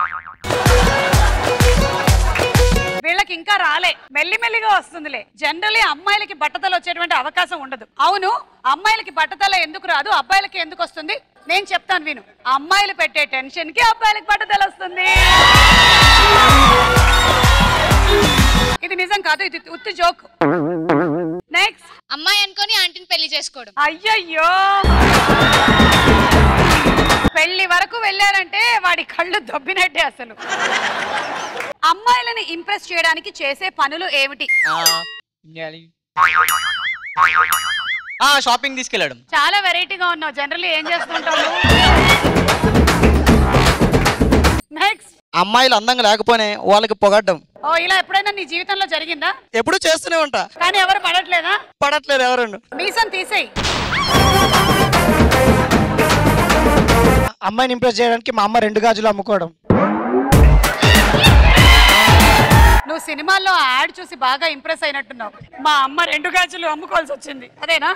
వీళ్ళకి ఇంకా రాలే మెల్లిమెల్లిగా వస్తుందిలే జనరలీ అమ్మాయిలకి బట్టతల వచ్చేటువంటి అవకాశం ఉండదు అవును అమ్మాయిలకి బట్టతల ఎందుకు రాదు అబ్బాయిలకి ఎందుకు వస్తుంది నేను చెప్తాను విను అమ్మాయిలు పెట్టే టెన్షన్ కి అబ్బాయిలకి బట్టతల వస్తుంది ఇది నిజం కాదు ఇది ఉత్తి జోక్ నెక్స్ట్ అమ్మాయి అనుకొని ఆంటీని పెళ్లి చేసుకోవడం అయ్యయ్యో పెళ్లి వరకు వెళ్ళారంటే వాడి కళ్ళు దొబ్బినట్టే అసలు అమ్మాయిలని ఇంప్రెస్ చేయడానికి చేసే పనులు ఏమిటి షాపింగ్ తీసుకెళ్ళాడు చాలా వెరైటీగా ఉన్నావు జనరల్లీ ఏం చేస్తుంటావు నెక్స్ట్ అమ్మాయిలు అందంగా లేకపోయినా వాళ్ళకి పొగడ్డం ఓ ఇలా ఎప్పుడైనా నీ జీవితంలో జరిగిందా ఎప్పుడు చేస్తూనే ఉంటా కానీ ఎవరు పడట్లేదా పడట్లేదు ఎవరు మీసం తీసేయి అమ్మాయిని ఇంప్రెస్ చేయడానికి మా అమ్మ రెండు గాజులు అమ్ముకోవడం నువ్వు సినిమాల్లో ఆ యాడ్ చూసి బాగా ఇంప్రెస్ అయినట్టున్నావు మా అమ్మ రెండు గాజులు అమ్ముకోవాల్సి వచ్చింది అదేనా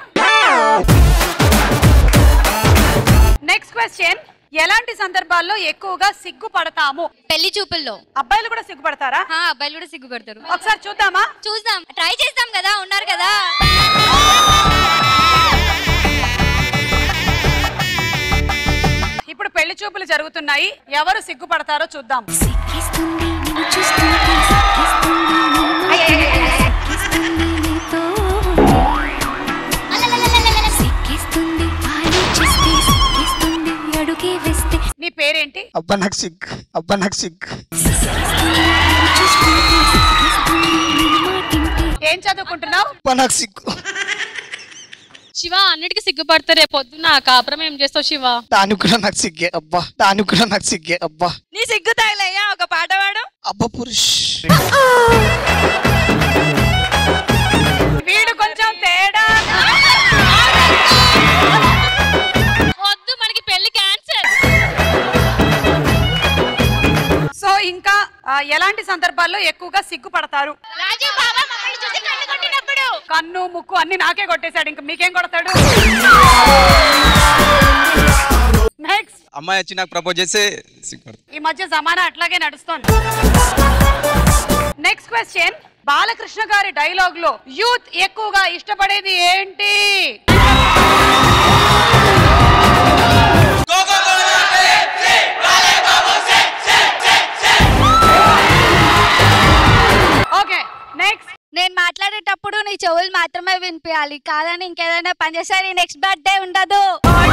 నెక్స్ట్ క్వశ్చన్ ఎలాంటి సందర్భాల్లో ఎక్కువగా సిగ్గుపడతాము పెళ్లి చూపుల్లో అబ్బాయిలు కూడా సిగ్గుపడతారా అబ్బాయిలు కూడా సిగ్గుపడతారు ఒకసారి చూద్దామా చూద్దాం ట్రై చేద్దాం కదా ఉన్నారు కదా ఇప్పుడు పెళ్లి చూపులు జరుగుతున్నాయి ఎవరు సిగ్గుపడతారో చూద్దాం నీ పేరేంటి అబ్బా నాకు సిగ్గు అబ్బా నాకు సిగ్గు ఏం చదువుకుంటున్నావు అబ్బా నాకు సిగ్గు శివ అన్నిటికీ సిగ్గుపడతా రేపు పొద్దున్న కాపురం ఏం చేస్తావు శివ దానికి కూడా నాకు సిగ్గే అబ్బా దానికి కూడా నాకు సిగ్గే అబ్బా నీ సిగ్గు తగలయ్యా ఒక పాట పాడు అబ్బా పురుష్ వీడు కొంచెం తేడా వద్దు మనకి పెళ్లి క్యాన్సర్ సో ఇంకా ఆ, ఎలాంటి సందర్భాల్లో ఎక్కువగా సిగ్గుపడతారు కన్ను ముక్కు అన్ని నాకే కొట్టేశాడు ఇంకా మీకేం కొడతాడు నెక్స్ట్ అమ్మాయి వచ్చి నాకు ప్రపోజ్ చేస్తే సిగ్గుపడతా ఈ మధ్య జమానా అట్లాగే నడుస్తోంది నెక్స్ట్ క్వశ్చన్ బాలకృష్ణ గారి డైలాగ్ లో యూత్ ఎక్కువగా ఇష్టపడేది ఏంటి ఓకే నెక్స్ట్ నేను మాట్లాడేటప్పుడు నీ చెవులు మాత్రమే వినిపించాలి కాదని ఇంకేదైనా పని చేస్తే నీ నెక్స్ట్ బర్త్డే ఉండదు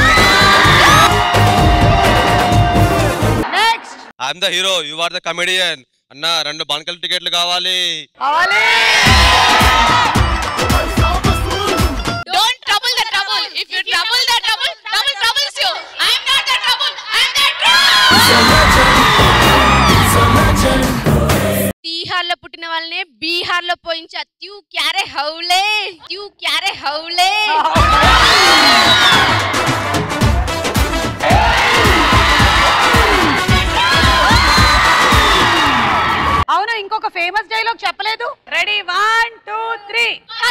next I'm the hero you are the comedian అన్న రెండు బంకల్ టికెట్లు కావాలి కావాలి don't trouble the trouble if you trouble the trouble trouble troubles you I am not the trouble I am Bihar లో పుట్టిన వాళ్ళనే బీహార్ లో పోయించా ట్యూ క్యారే హౌలే ట్యూ క్యారే హౌలే అవును ఇంకొక ఫేమస్ డైలాగ్ చెప్పలేదు రెడీ వన్ టూ త్రీ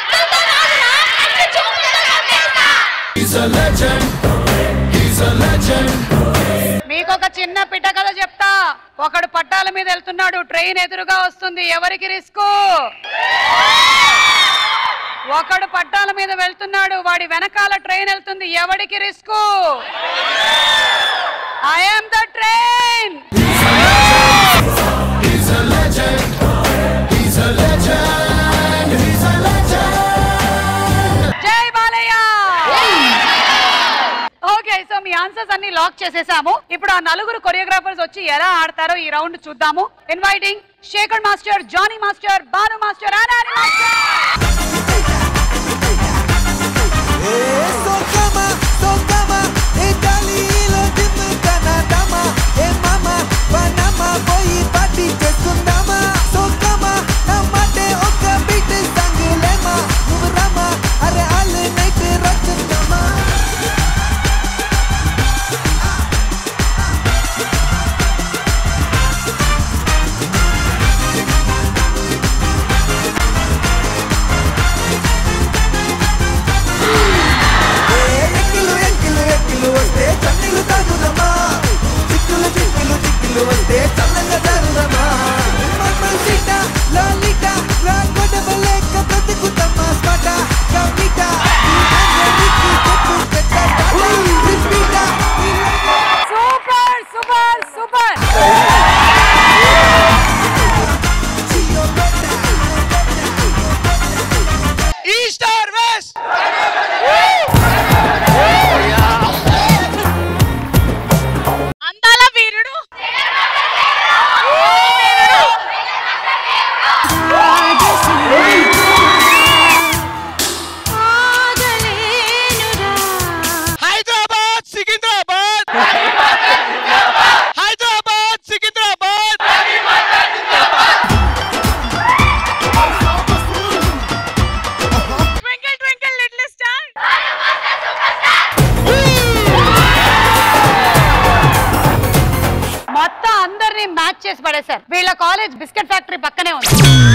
మీకు ఒక చిన్న పిట్ట కథ చెప్తా ఒకడు పట్టాల మీద వెళ్తున్నాడు ట్రైన్ ఎదురుగా వస్తుంది ఎవరికి రిస్క్ ఒకడు పట్టాల మీద వెళ్తున్నాడు వాడి వెనకాల ట్రైన్ వెళ్తుంది ఎవడికి రిస్క్ ఐఎమ్ ద ట్రైన్ జై బాలయ్య ఓకే సో మీ ఆన్సర్స్ అన్ని లాక్ చేసేసాము ఇప్పుడు ఆ నలుగురు కొరియోగ్రాఫర్స్ వచ్చి ఎలా ఆడతారో ఈ రౌండ్ చూద్దాము inviting Shekhar master Jani master Bhanu master అనాని మాస్టర్ Socama, socama, Italíలో జిమ్ కనడమా ఏ మామా పనమా పోయి పార్టీ చేసుకుందామా సోకమా నమ్మటే ఒక బీట్ సంగులేమా నువ్వు రమా అరే ఆల్ నైట్ రచుందమా ఆ చేసి పడేశారు వీళ్ళ కాలేజ్ బిస్కెట్ ఫ్యాక్టరీ పక్కనే ఉంది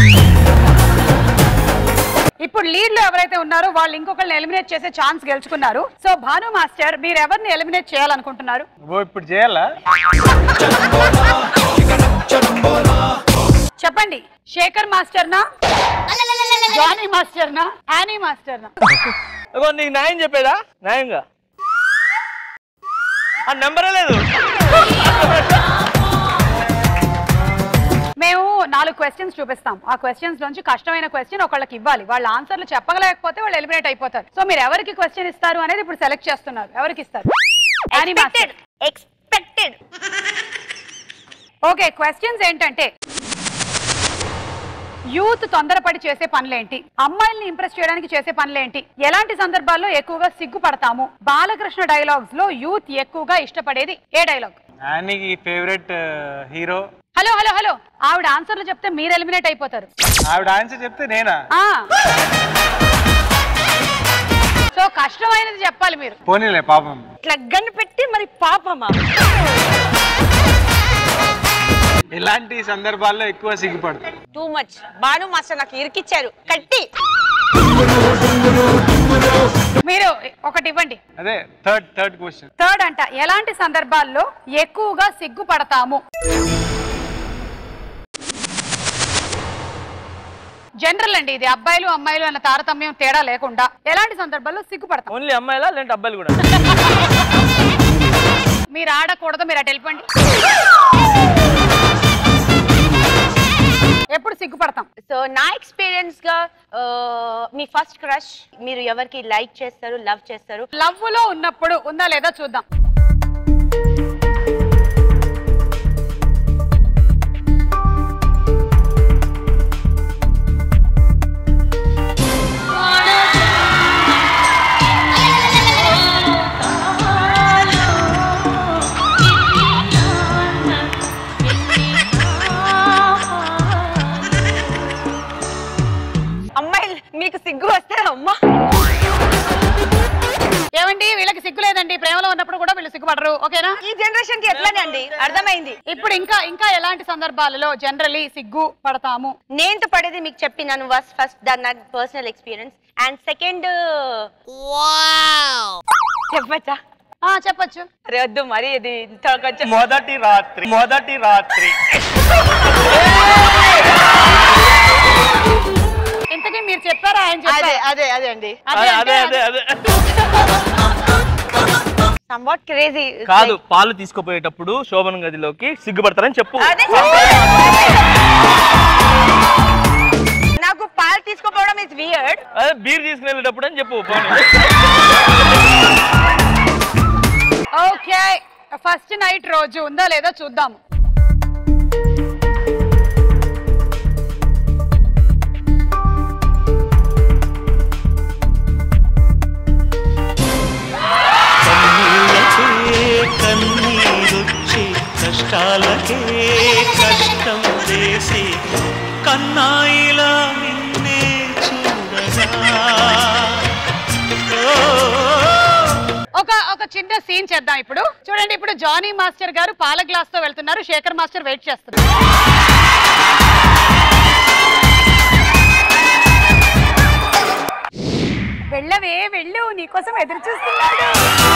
ఇప్పుడు లీడ్ లో ఎవరైతే ఉన్నారో వాళ్ళు ఇంకొకరిని ఎలిమినేట్ చేసే ఛాన్స్ గెలుచుకున్నారు సో భాను మాస్టర్ మీరు ఎవరిని ఎలిమినేట్ చేయాలనుకుంటున్నారు ఓ ఇప్పుడు చేయాలా చెప్పండి శేఖర్ మాస్టర్ నా జానీ మాస్టర్ నా హ్యానీ మాస్టర్ నా ఇగో నీకు న్యాయం చెప్పేదా న్యాయంగా ఆ నెంబరే లేదు మేము నాలుగు క్వశ్చన్స్ చూపిస్తాం ఆ క్వశ్చన్స్ నుంచి కష్టమైన క్వశ్చన్ ఒకళ్ళకి ఇవ్వాలి వాళ్ళ ఆన్సర్లు చెప్పగలేకపోతే వాళ్ళు ఎలిమినేట్ అయిపోతారు సో మీరు ఎవరికి క్వశ్చన్ ఇస్తారు అనేది ఇప్పుడు సెలెక్ట్ చేస్తున్నారు ఎవరికి ఇస్తారు ఎక్స్పెక్టెడ్ ఓకే క్వశ్చన్స్ ఏంటంటే యూత్ తొందరపడి చేసే పనులేంటి అమ్మాయిల్ని ఇంప్రెస్ చేయడానికి చేసే పనులేంటి ఎలాంటి సందర్భాల్లో ఎక్కువగా సిగ్గుపడతాము బాలకృష్ణ డైలాగ్స్ లో యూత్ ఎక్కువగా ఇష్టపడేది ఏ డైలాగ్ యానీకి favourite hero hello hello hello ఆవిడ ఆన్సర్లు చెప్తే మీరు ఎలిమినేట్ అయిపోతారు ఆవిడ ఆన్సర్ చెప్తే నేనా ఆ సో కష్టమైనది చెప్పాలి మీరు పోనీలే పాపం ఇట్లా గన్ను పెట్టి మరి పాపమా ఇలాంటి సందర్భాల్లో ఎక్కువ సిగ్గుపడతారు టూ మచ్ బాను మాస్టర్ నాకు ఇరికిచ్చారు కట్టి మీరు ఒకటి ఇవ్వండి అదే థర్డ్ థర్డ్ క్వశ్చన్ థర్డ్ అంట ఎలాంటి సందర్భాల్లో ఎక్కువగా సిగ్గుపడతాము జనరల్ అండి ఇది అబ్బాయిలు అమ్మాయిలు అన్న తారతమ్యం తేడా లేకుండా ఎలాంటి సందర్భాల్లో సిగ్గుపడతాం ఓన్లీ అమ్మాయిలా లేదంటే అబ్బాయిలు కూడా మీరు ఆడకూడదు మీరు అటు వెళ్ళిపోండి ఎప్పుడు సిగ్గుపడతాం సో నా ఎక్స్పీరియన్స్ గా ఆ, మీ ఫస్ట్ క్రష్ మీరు ఎవరికి లైక్ చేస్తారు లవ్ చేస్తారు లవ్ లో ఉన్నప్పుడు ఉందా లేదా చూద్దాం అమ్మాయిలు మీకు సిగ్గు వస్తారా అమ్మా ఏమండి వీళ్ళకి సిగ్గు లేదండి ప్రేమలో ఉన్నప్పుడు కూడా వీళ్ళు సిగ్గుపడరు ఓకేనా ఈ జనరేషన్ కి ఎట్లానే అండి అర్థమైంది ఇప్పుడు ఇంకా ఇంకా ఎలాంటి సందర్భాలలో జనరలీ సిగ్గు పడతాము నేను పడేది మీకు చెప్పినాను ఫస్ట్ ఫస్ట్ దాని నాకు పర్సనల్ ఎక్స్పీరియన్స్ అండ్ సెకండ్ చెప్పచ్చా ఆ చెప్పొచ్చు అరే వద్దు మరి ఇది ఇంత కొంచెం మొదటి రాత్రి మొదటి రాత్రి ఇంతకీ మీరు చెప్పారా ఆయన అదే చెప్పారా అదే అదే అండి అదే అదే అంటే అదే అదే సంవాట్ క్రేజీ కాదు పాలు తీసుకుపోయేటప్పుడు శోభన గదిలోకి సిగ్గుపడతారని చెప్పు అదే నాకు పాలు తీసుకోపోవడం ఇస్ వియర్డ్ అదే బీర్ తీసుకునేటప్పుడు అని చెప్పు పోనీ. ఓకే ఫస్ట్ నైట్ రోజు ఉందా లేదా చూద్దాము కన్నీళ్ళకే కన్నీరొచ్చి కష్టాలకే కష్టం చేసి కన్నాయిలా నిన్నే చూడగా ఒక ఒక చిన్న సీన్ చేద్దాం ఇప్పుడు చూడండి ఇప్పుడు జానీ మాస్టర్ గారు పాల గ్లాస్ తో వెళ్తున్నారు శేఖర్ మాస్టర్ వెయిట్ చేస్తున్నారు వెళ్ళవే వెళ్ళు నీకోసం ఎదురు చూస్తున్నాడు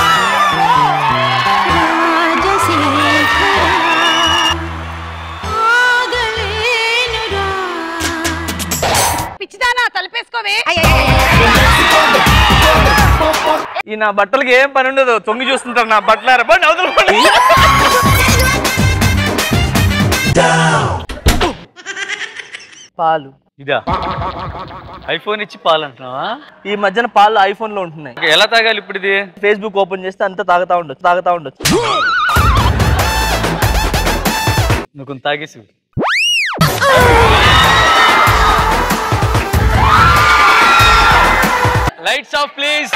పిచ్చిదానా తలపేసుకోవే ఈ నా బట్టలకి ఏం పని ఉండదు తొంగి చూస్తుంటారు నా బట్టలారా బండి అవతల బండి. పాలు ఇదా ఐఫోన్ ఇచ్చి పాలు అంటున్నావా ఈ మధ్యన పాలు ఐఫోన్ లో ఉంటున్నాయి ఎలా తాగాలి ఇప్పుడు ఇది ఫేస్బుక్ ఓపెన్ చేస్తే అంతా తాగుతా ఉండొచ్చు తాగుతా ఉండొచ్చు నువ్వు కొంత తాగేసి లైట్స్ ఆఫ్ ప్లీజ్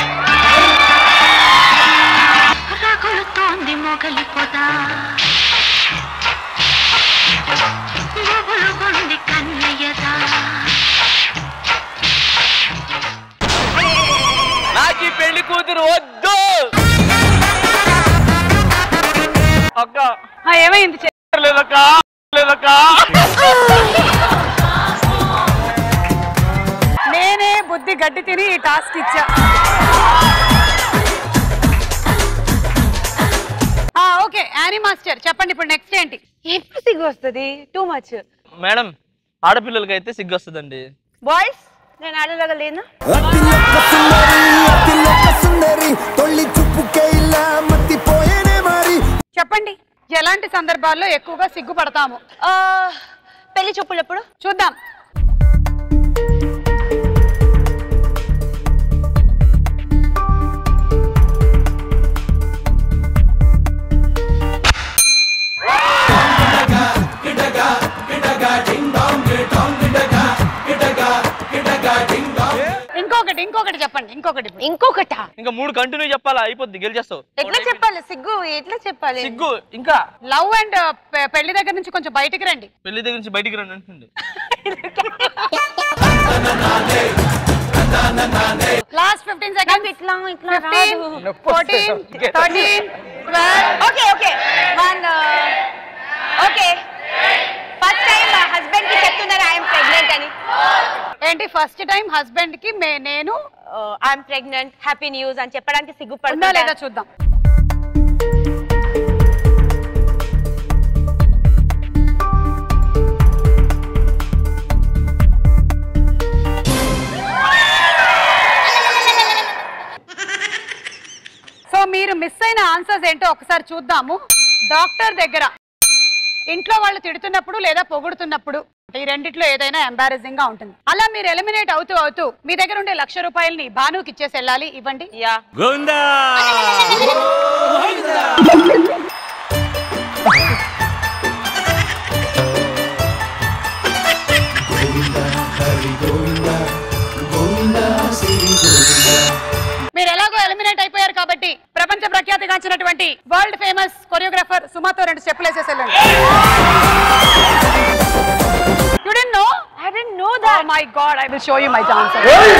కొలుతోంది మొగలి పొద గుబులుగుంది కన్నయ్యదా నాకు ఈ పెళ్లి కూతురు వద్దు అక్క ఏమైంది లేదక్క నేనే బుద్ధి గడ్డి తిని ఈ టాస్క్ ఇచ్చా ఆ, ఓకే యానీ మాస్టర్ చెప్పండి ఇప్పుడు నెక్స్ట్ ఏంటి ఎప్పుడు సిగ్గు వస్తుంది టూ మచ్ మేడం ఆడపిల్లలకి అయితే సిగ్గు వస్తుందండి బాయ్స్ నేను ఆడలాగా లేనా సుందరి తొల్లి చుప్పుకే ఇలా మత్తిపోయేనే మరి చెప్పండి ఎలాంటి సందర్భాల్లో ఎక్కువగా సిగ్గుపడతాము పెళ్లి చూపులప్పుడు చూద్దాం ఇంకొకటి ఇంకొకటి చెప్పండి ఇంకొకటి ఇప్పుడు. ఇంకొకట ఇంకా మూడు కంటిన్యూ చెప్పాలా అయిపోద్ది గెలిచేస్తావు ఎట్లా చెప్పాలి సిగ్గు ఎట్లా చెప్పాలి సిగ్గు ఇంకా లవ్ అండ్ పెళ్లి దగ్గర నుంచి కొంచెం బయటికి రండి పెళ్లి దగ్గర నుంచి బయటికి రండి అంటుంది లాస్ట్ ఫిఫ్టీన్ సెకండ్స్ ఇట్లా ఇట్లా fifteen fourteen thirteen okay okay one okay first time husband కి చెప్తున్నారు ఐఎమ్ ప్రెగ్నెంట్ అని ఏంటి ఫస్ట్ టైం హస్బెండ్ కి మే నేను ఐఎమ్ ప్రెగ్నెంట్ హ్యాపీ న్యూస్ అని చెప్పడానికి ఉందా సిగ్గుపడుతుందా లేదా చూద్దాం సో మీరు మిస్ అయిన ఆన్సర్స్ ఏంటో ఒకసారి చూద్దాము డాక్టర్ దగ్గర ఇంట్లో వాళ్ళు తిడుతున్నప్పుడు లేదా పొగుడుతున్నప్పుడు ఈ రెండిట్లో ఏదైనా ఎంబారసింగ్ గా ఉంటుంది అలా మీరు ఎలిమినేట్ అవుతూ అవుతూ మీ దగ్గర ఉండే లక్ష రూపాయలని భానుకి ఇచ్చేసి వెళ్ళాలి ఇవ్వండి యా గోవిందా మీరు ఎలాగో ఎలిమినేట్ అయిపోయారు కాబట్టి ప్రపంచ ప్రఖ్యాతిగాంచినటువంటి వరల్డ్ ఫేమస్ కొరియోగ్రాఫర్ సుమాతో రెండు స్టెప్పులు వేసేసి వెళ్ళండి You didn't know? I didn't know that. Oh my god, I will show you my dancer.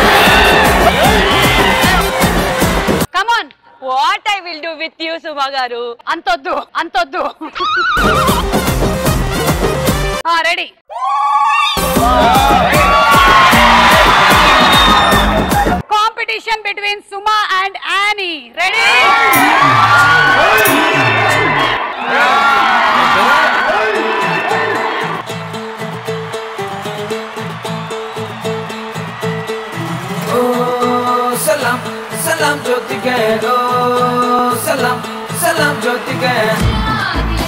Come on. What I will do with you Suma గారు అంతొద్దు అంతొద్దు ready competition between Suma and Annie ready ओ सलाम सलाम ज्योति गए ओ सलाम सलाम ज्योति गए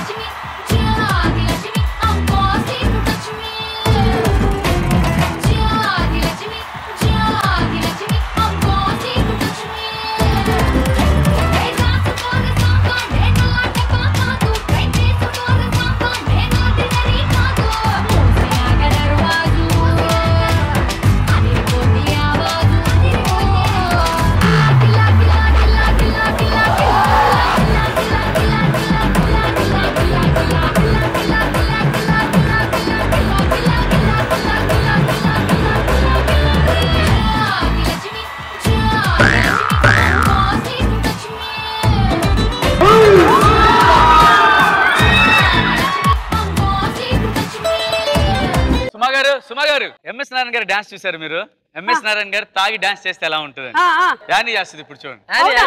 సుమా గారు సుమా గారు ఎంఎస్ నారాయణ గారు డాన్స్ చూసారు మీరు ఎంఎస్ నారాయణ గారు తాగి డాన్స్ చేస్తే ఎలా ఉంటుంది ఆ, ఆ. యాని చేస్తుంది ఇప్పుడు చూడండి అవునా?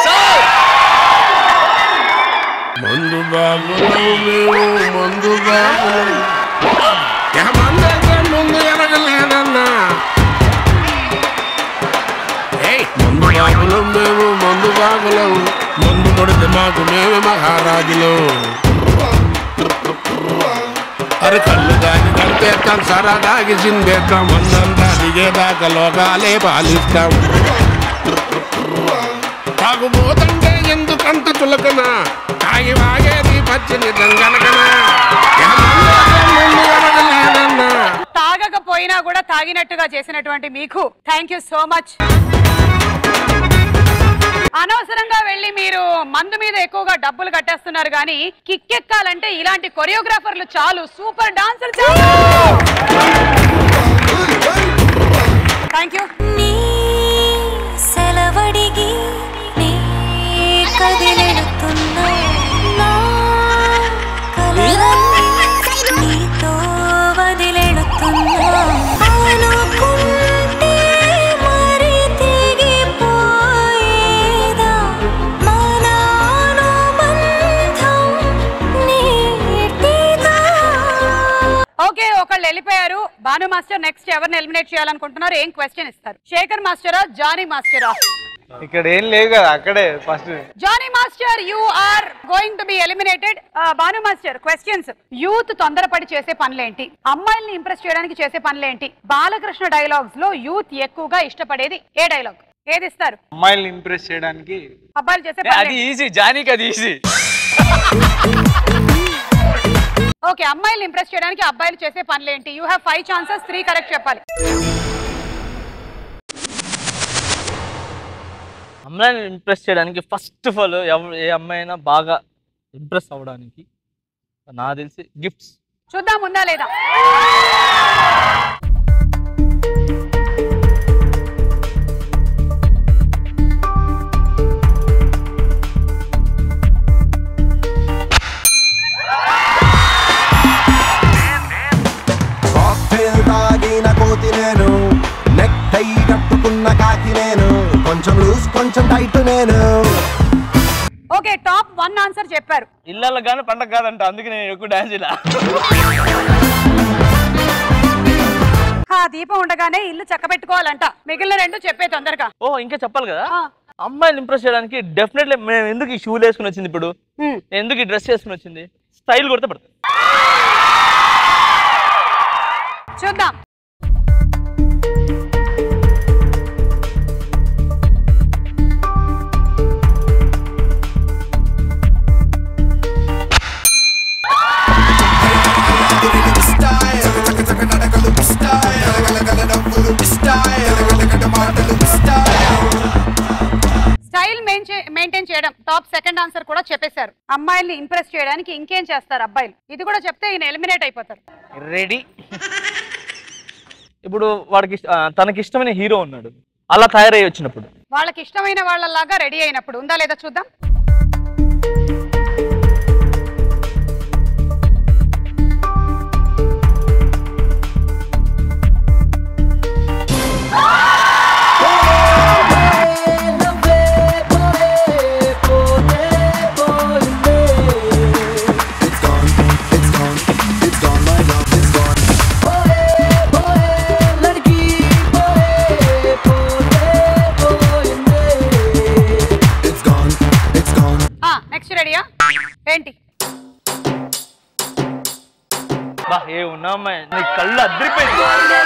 మందు బాబులం మేము మందు బాబులం ఏమందంటే ముందు ఎరగలేదన్నా ఏయ్, మందు బాబులం మేము మందు బాబులం మందు కొడితే మాకు మేమే మహారాజులం అరే కళ్ళు దాగి కలిపేస్తాం సరా దాగి చిందేస్తాం మందంతా దిగేదాకా లోకాలే పాలిస్తాం తాగుబోతంటే ఎందుకంత చులకన తాగి వాగేది పచ్చని దంగనకన తాగకపోయినా కూడా తాగినట్టుగా చేసినటువంటి మీకు థ్యాంక్ యూ సో మచ్ అనవసరంగా వెళ్ళి మీరు మందు మీద ఎక్కువగా డబ్బులు కట్టేస్తున్నారు కానీ కిక్కెక్కాలంటే ఇలాంటి కొరియోగ్రాఫర్లు చాలు సూపర్ డాన్సర్ చాలు థ్యాంక్ యూ సెలవడిగి నీ కదిలెడుతున్నా నా కలలన్నీ నీ వెళ్ళిపోయారు భాను మాస్టర్ నెక్స్ట్ ఎవరిని ఎలిమినేట్ చేయాలనుకుంటున్నారు ఏం క్వశ్చన్ ఇస్తారు శేఖర్ మాస్టరా జానీ మాస్టరా ఇక్కడ ఏం లేవు కదా అక్కడే first Jani master you are going to be eliminated Bhanu master questions youth తొందరపడి చేసే పనులేంటి అమ్మాయిల్ని ఇంప్రెస్ చేయడానికి చేసే పనులేంటి బాలకృష్ణ డైలాగ్స్ లో యూత్ ఎక్కువగా ఇష్టపడేది ఏ డైలాగ్ ఏది ఇస్తారు అమ్మాయిల్ని ఇంప్రెస్ చేయడానికి అబ్బాయిలు చేసే అది పనులేంటి? ఈజీ జానీకి అది ఈజీ ఓకే అమ్మాయిల్ని ఇంప్రెస్ చేయడానికి అబ్బాయిలు చేసే పనులేంటి you have five chances three correct చెప్పాలి అమ్మాయిని ఇంప్రెస్ చేయడానికి ఫస్ట్ ఆఫ్ ఆల్ ఏ అమ్మాయి అయినా బాగా ఇంప్రెస్ అవ్వడానికి నాకు తెలిసి గిఫ్ట్స్ చూద్దాం ఉందా లేదా కాక్టైల్ తాగిన కోతి నేను నెక్ టై కట్టుకున్న కాకి నేను కొంచెం లూజ్ కొంచెం టైట్ నేను ఓకే టాప్ వన్ ఆన్సర్ చెప్పారు ఇళ్ళల్లో కానీ పండగ కాదంట అందుకే నేను ఎక్కువ డాన్స్ ఇలా ఆ దీపం ఉండగానే ఇల్లు చక్కబెట్టుకోవాలంట మిగిలిన రెండు చెప్పే తొందరగా ఓ ఇంకా చెప్పాలి కదా అమ్మాయిని ఇంప్రెస్ చేయడానికి డెఫినెట్లీ మేము ఎందుకు ఈ షూలు వేసుకుని వచ్చింది ఇప్పుడు ఎందుకు ఈ డ్రెస్ వేసుకుని వచ్చింది స్టైల్ కొడితే పడుతుంది చూద్దాం స్టైల్ మెయింటైన్ చేయడం టాప్ సెకండ్ ఆన్సర్ కూడా చెప్పేశారు అమ్మాయిల్ని ఇంప్రెస్ చేయడానికి ఇంకేం చేస్తారు అబ్బాయిలు ఇది కూడా చెప్తే ఈయన ఎలిమినేట్ అయిపోతారు రెడీ ఇప్పుడు వాడికి ఇష్ట- ఆ, తనకి ఇష్టమైన హీరో ఉన్నాడు అలా తయారై వచ్చినప్పుడు వాళ్ళకి ఇష్టమైన వాళ్ళలాగా రెడీ అయినప్పుడు ఉందా లేదా చూద్దాం నెక్స్ట్ రెడీయా ఏంటి బా ఏ ఉన్నా అమ్మాయి నీ కళ్ళు అద్దరిపోయింది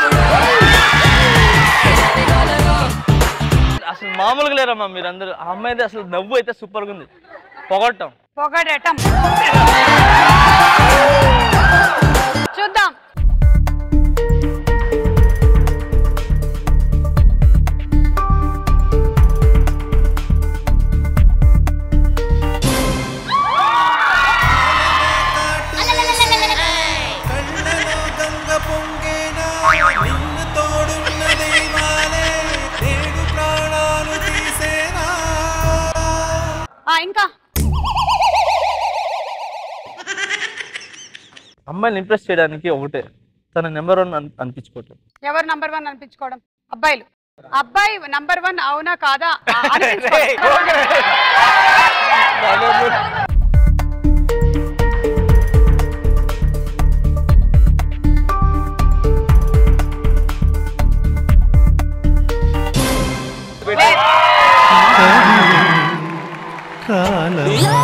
అసలు మామూలుగా లేరమ్మా మీరందరూ ఆ అమ్మాయిది అసలు నవ్వు అయితే సూపర్గా ఉంది పొగట్టం పొగడటం చూద్దాం ఆ, ఇంకా అమ్మాయిని ఇంప్రెస్ చేయడానికి ఒకటే తన నెంబర్ వన్ అనిపించుకోవటం ఎవరు నంబర్ వన్ అనిపించుకోవడం అబ్బాయిలు అబ్బాయి నంబర్ వన్ అవునా కాదా ఆ, అనిపించుకోవడం. కాలమా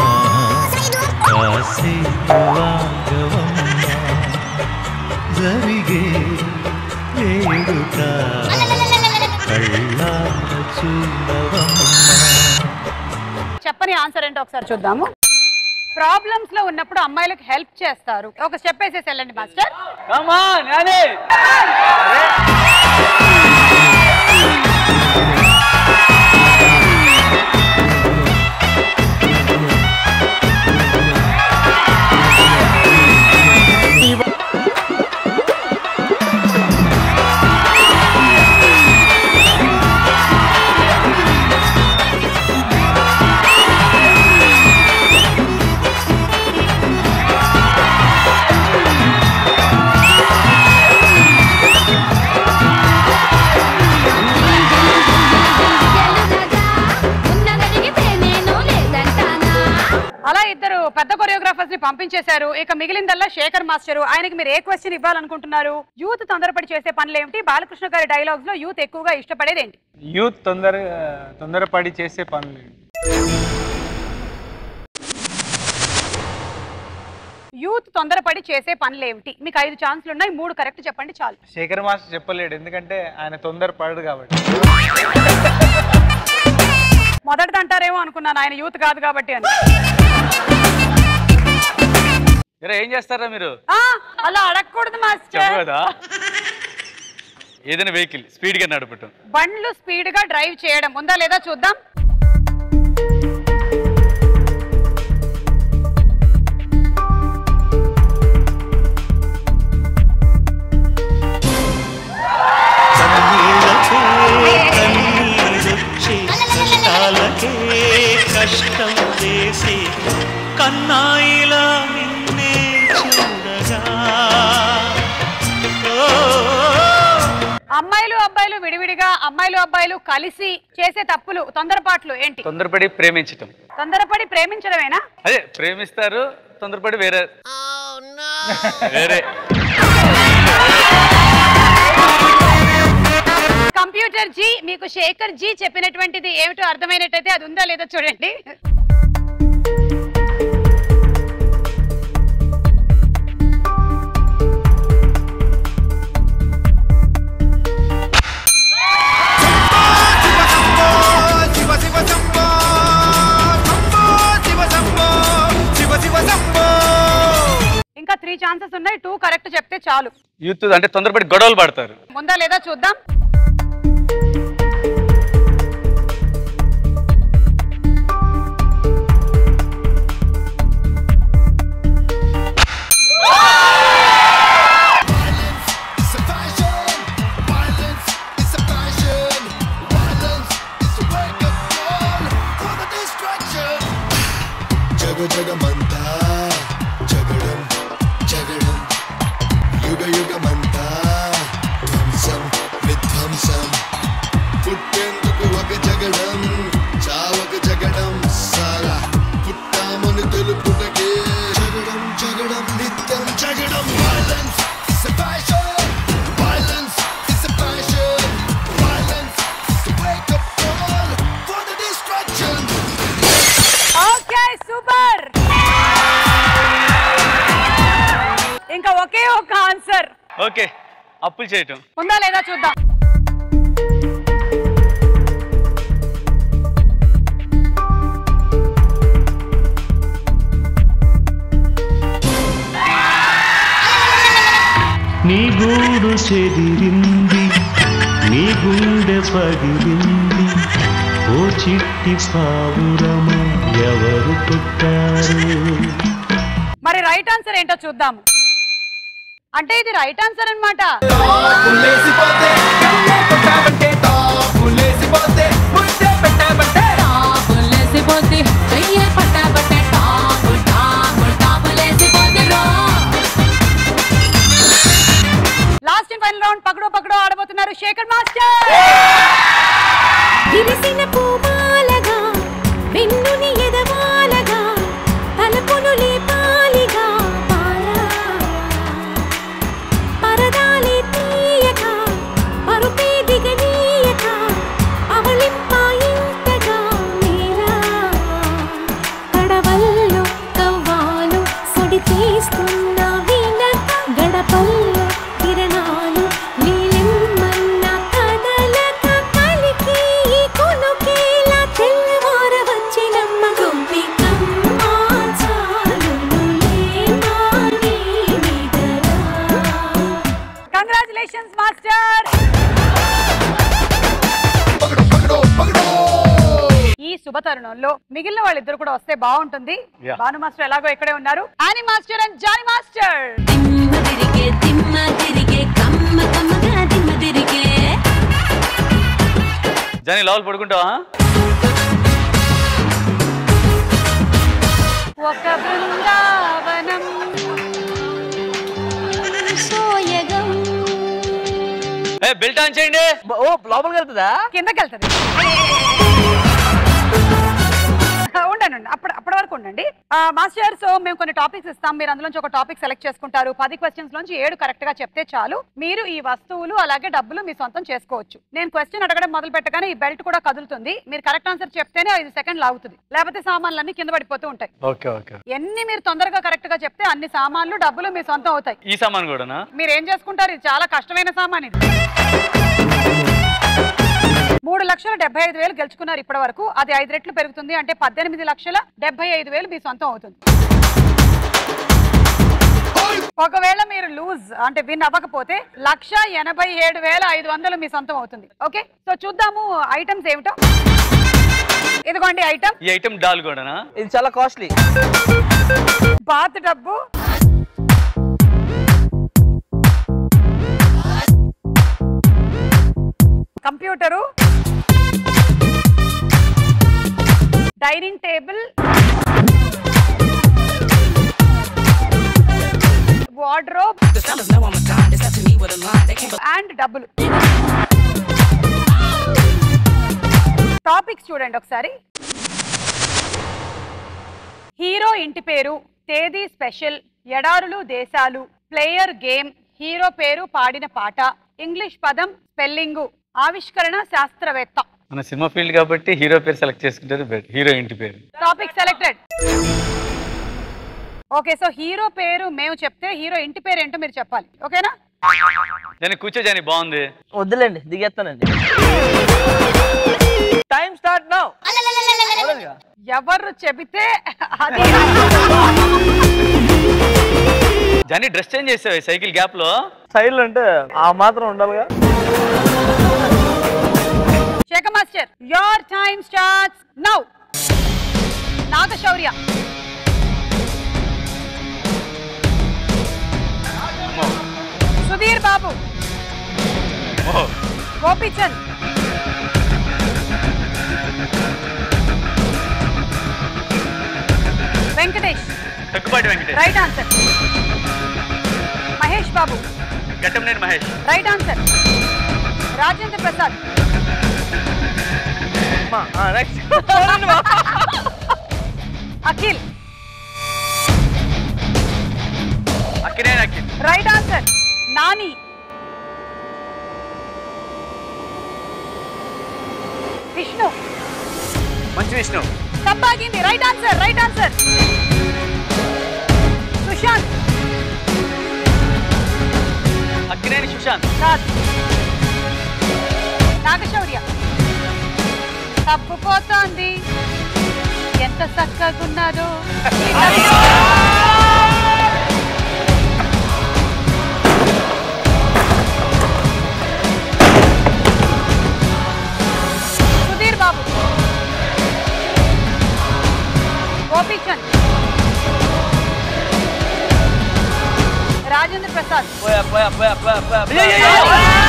కాసేపు ఆగవమ్మా జరిగే వేడుక కళ్ళార చూడవమ్మా చెప్పని ఆన్సర్ ఏంటో ఒకసారి చూద్దాము ప్రాబ్లమ్స్ లో ఉన్నప్పుడు అమ్మాయిలకు హెల్ప్ చేస్తారు ఒక స్టెప్ వేసేసి వెళ్ళండి మాస్టర్ ఆ అలా ఇద్దరు పెద్ద కొరియోగ్రాఫర్స్ ని పంపించేశారు ఇక మిగిలిందల్లా శేఖర్ మాస్టర్ ఆయనకి మీరు ఏ క్వశ్చన్ ఇవ్వాలనుకుంటున్నారు యూత్ తొందరపడి చేసే పనులు ఏమిటి బాలకృష్ణ గారి డైలాగ్స్ లో యూత్ ఎక్కువగా ఇష్టపడేది ఏంటి యూత్ తొందర తొందరపడి చేసే పనులు యూత్ తొందరపడి చేసే పనులు ఏమిటి మీకు ఐదు ఛాన్సులు ఉన్నాయి మూడు కరెక్ట్ చెప్పండి చాలు శేఖర్ మాస్టర్ చెప్పలేడు ఎందుకంటే ఆయన తొందర పడడు కాబట్టి మొదటిది అంటారేమో అనుకున్నాను ఆయన యూత్ కాదు కాబట్టి అని ఎరా ఏం చేస్తారా మీరు ఆ, అలా అడగకూడదు మాస్టర్ చెప్పదా ఏదైనా వెహికల్ స్పీడ్ గా నడపటం బండ్లు స్పీడ్ గా డ్రైవ్ చేయడం ఉందా లేదా చూద్దాం కన్నీళ్ళకే కన్నీరొచ్చే కష్టాలకే కష్టం వేసే కన్నాయిలా నిన్నే చూడగా ఓ అమ్మాయిలు అబ్బాయిలు విడివిడిగా అమ్మాయిలు అబ్బాయిలు కలిసి చేసే తప్పులు తొందరపాట్లు ఏంటి తొందరపడి ప్రేమించటం తొందరపడి ప్రేమించడమేనా అదే ప్రేమిస్తారు తొందరపడి వేరే వేరే కంప్యూటర్ జీ మీకు శేఖర్ జీ చెప్పినటువంటిది ఏమిటో అర్థమైనట్టయితే అది ఉందా లేదో చూడండి శివ శివ శంభో శంభో శివ శంభో శివ శివ శంభో ఇంకా త్రీ ఛాన్సెస్ ఉన్నాయి టూ కరెక్ట్ చెప్తే చాలు యూత్ అంటే తొందరపడి గొడవలు పడతారు ఉందా లేదా చూద్దాం జగ జగమంతా జగడం జగడం యుగ యుగమంతా ధ్వంసం విధ్వంసం పుట్టేందుకు ఒక జగడం చావక జగడం సారా పుట్టామని తెలుపుటకే జగడం జగడం నిత్యం జగడం violence is a passion violence is a passion violence is a wake up call for the destruction okay super ఇంకా ఒకే ఒక ఆన్సర్ ఓకే అప్పులు చేయటం ఉందా లేదా చూద్దాం నీ గూడు చెదిరింది నీ గుండె పగిలింది ఓ చిట్టి పావురమ ఎవరు పుట్టారు మరి రైట్ ఆన్సర్ ఏంటో చూద్దాము అంటే ఇది రైట్ ఆన్సర్ అన్నమాట లాస్ట్ అండ్ ఫైనల్ రౌండ్ పకడో పకడో ఆడబోతున్నారు శేఖర్ మాస్టర్ విరిసిన పూమాలగా వెన్నుని ఎదవాలగా తలపును లేపాలిగా పాలా పరదాలే తీయక పరుపే దిగనీయక అవలింపాయింతగా మీరా కడవల్లో కవ్వాలు సడి తీస్తున్న వీణక గడపల్లో కిరణాలు నీలిమ్మన్న కదలక కలికి ఈ కొనుకేలా తెల్లవార వచ్చినమ్మ గొంపి కమ్మా చాలునులే మాని నిదరా కంగ్రాచులేషన్స్ మాస్టర్ ఈ శుభ తరుణంలో మిగిలిన వాళ్ళిద్దరు కూడా వస్తే బాగుంటుంది Yeah. భాను మాస్టర్ ఎలాగో ఇక్కడే ఉన్నారు ఆని మాస్టర్ అండ్ జానీ మాస్టర్ తిరిగే తిమ్మ తిరిగే కమ్మ కమ్మగా దిమ్మ తిరిగే జానీ లోపల పడుకుంటావా ఒక బృందావనం సోయగం ఏ బెల్ట్ ఆన్ చేయండి ఓ లోపలికి వెళ్తుందా కిందకి వెళ్తుంది ఉండు ఉండండి అప్పుడు అప్పటి వరకు ఉండండి ఆ, మాస్టర్ సో మేము కొన్ని టాపిక్స్ ఇస్తాం మీరు అందులోంచి ఒక టాపిక్ సెలెక్ట్ చేసుకుంటారు పది క్వశ్చన్స్ లోంచి ఏడు కరెక్ట్ గా చెప్తే చాలు మీరు ఈ వస్తువులు అలాగే డబ్బులు మీ సొంతం చేసుకోవచ్చు నేను క్వశ్చన్ అడగడం మొదలు పెట్టగానే ఈ బెల్ట్ కూడా కదులుతుంది మీరు కరెక్ట్ ఆన్సర్ చెప్తేనే ఐదు సెకండ్లు ఆగుతుంది లేకపోతే సామాన్లన్నీ కింద పడిపోతూ ఉంటాయి ఓకే ఓకే ఎన్ని మీరు తొందరగా కరెక్ట్ గా చెప్తే అన్ని సామాన్లు డబ్బులు మీ సొంతం అవుతాయి ఈ సామాన్ కూడానా మీరు ఏం చేసుకుంటారు ఇది చాలా కష్టమైన సామాన్ ఇది మూడు లక్షల డెబ్బై ఐదు వేలు గెలుచుకున్నారు ఇప్పటి వరకు అది ఐదు రెట్లు పెరుగుతుంది అంటే పద్దెనిమిది లక్షల డెబ్బై ఐదు వేలు మీ సొంతం అవుతుంది ఒకవేళ మీరు లూజ్ అంటే విన్ అవ్వకపోతే లక్ష ఎనభై ఏడు వేల ఐదు వందలు మీ సొంతం అవుతుంది ఓకే సో చూద్దాము ఐటమ్స్ ఏమిటో ఇదిగోండి ఐటమ్ ఈ ఐటమ్ డాల్ కూడానా ఇది చాలా కాస్ట్లీ బాత్ డబ్బు computer dining table wardrobe and డబ్బులు టాపిక్స్ చూడండి ఒకసారి హీరో ఇంటి పేరు తేదీ స్పెషల్ ఎడారులు దేశాలు ప్లేయర్ గేమ్ హీరో పేరు పాడిన పాట ఇంగ్లీష్ పదం స్పెల్లింగు ఆవిష్కరణ శాస్త్రవేత్త మన సినిమా ఫీల్డ్ కాబట్టి హీరో పేరు సెలెక్ట్ చేసుకుంటే బెటర్ హీరో ఇంటి పేరు topic selected okay so hero పేరు మేము చెప్తే హీరో ఇంటి పేరు ఏంటో మీరు చెప్పాలి ఓకేనా దాన్ని కూర్చో జాని బాగుంది వద్దులేండి దిగేస్తానండి టైం స్టార్ట్ నౌ ఎవరు చెబితే అది జాని డ్రెస్ చేంజ్ చేసావు సైకిల్ గ్యాప్ లో సైడ్ అంటే ఆ మాత్రం ఉండాలిగా Shekhar master your time starts now Nagashaurya Sudheer Babu Gopichand Venkatesh Daggubati Venkatesh right answer Mahesh Babu Ghattamaneni Mahesh right answer Rajendra Prasad Akhil Akkineni Akhil right answer Nani Vishnu Manchu Vishnu తప్పాగింది right answer right answer Sushanth Akkineni Sushanth కాదు నాగశౌర్య తప్పుపోతోంది ఎంత చక్కగున్నారో సుధీర్ బాబు గోపీచంద్ రాజేంద్ర ప్రసాద్ పోయా పోయా పోయా పోయా పోయా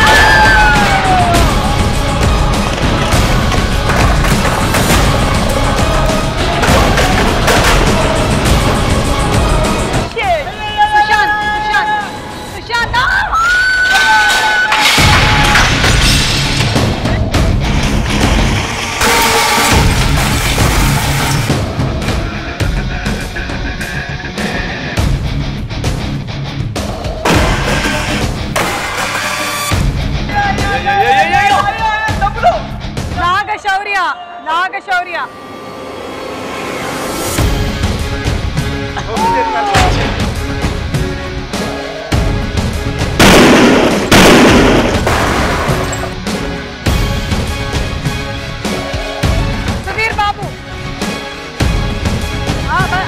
సుశాంత్ సుశాంత్ సుశాంత్ నాగశౌర్య నాగశౌర్య సుధీర్ బాబు ఆ, బ-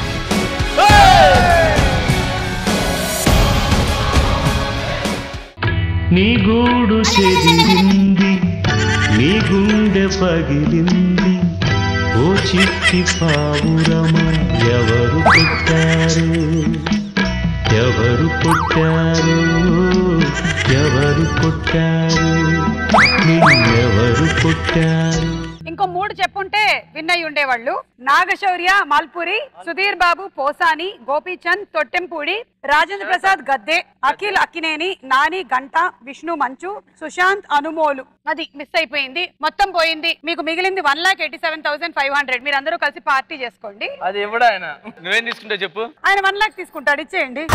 నీ గూడు చెదిరింది నీ గుండె పగిలింది ఓ చిట్టి పావురమ ఎవరు పుట్టారు ఎవరు పుట్టారు ఎవరు పుట్టారు నిన్నెవరు పుట్టారు ఇంకో మూడు చెప్పుంటే విన్ అయి ఉండేవాళ్ళు నాగశౌర్య మాల్పూరి సుధీర్ బాబు పోసాని గోపీచంద్ తొట్టెంపూడి రాజేంద్ర ప్రసాద్ గద్దె అఖిల్ అక్కినేని నాని గంట విష్ణు మంచు సుశాంత్ అనుమోలు అది మిస్ అయిపోయింది మొత్తం పోయింది మీకు మిగిలింది one lakh eighty seven thousand five hundred మీరు అందరూ కలిసి పార్టీ చేసుకోండి అది ఇవ్వడా ఆయన నువ్వేం తీసుకుంటావు చెప్పు ఆయన వన్ లాక్ తీసుకుంటాడు ఇచ్చేయండి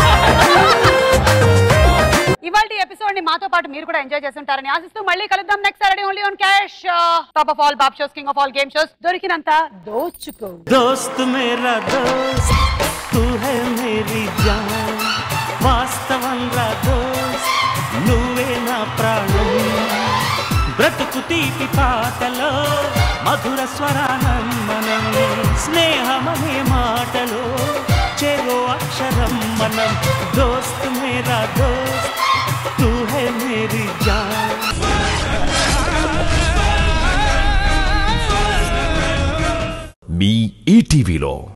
ఇవాళ ఎపిసోడ్ ని మాతో పాటు మీరు కూడా ఎంజాయ్ చేస్తుంటారని ఆశిస్తూ మళ్ళీ కలుద్దాం next Saturday only on cash top of all బాబ్ shows king of all game shows దొరికినంత దోచుకో दोस्त मेरा दोस्त तू है मेरी जान వాస్తవంగా దోస్త్ నువ్వే నా ప్రాణం బ్రతుకు తీపి పాటలో మధుర స్వరానందనం స్నేహమనే మాటలో చెరో అక్షరం మనం దోస్త్ మేరా దోస్త్ తూ హై మేరీ జాన్ మీ ఈటీవీలో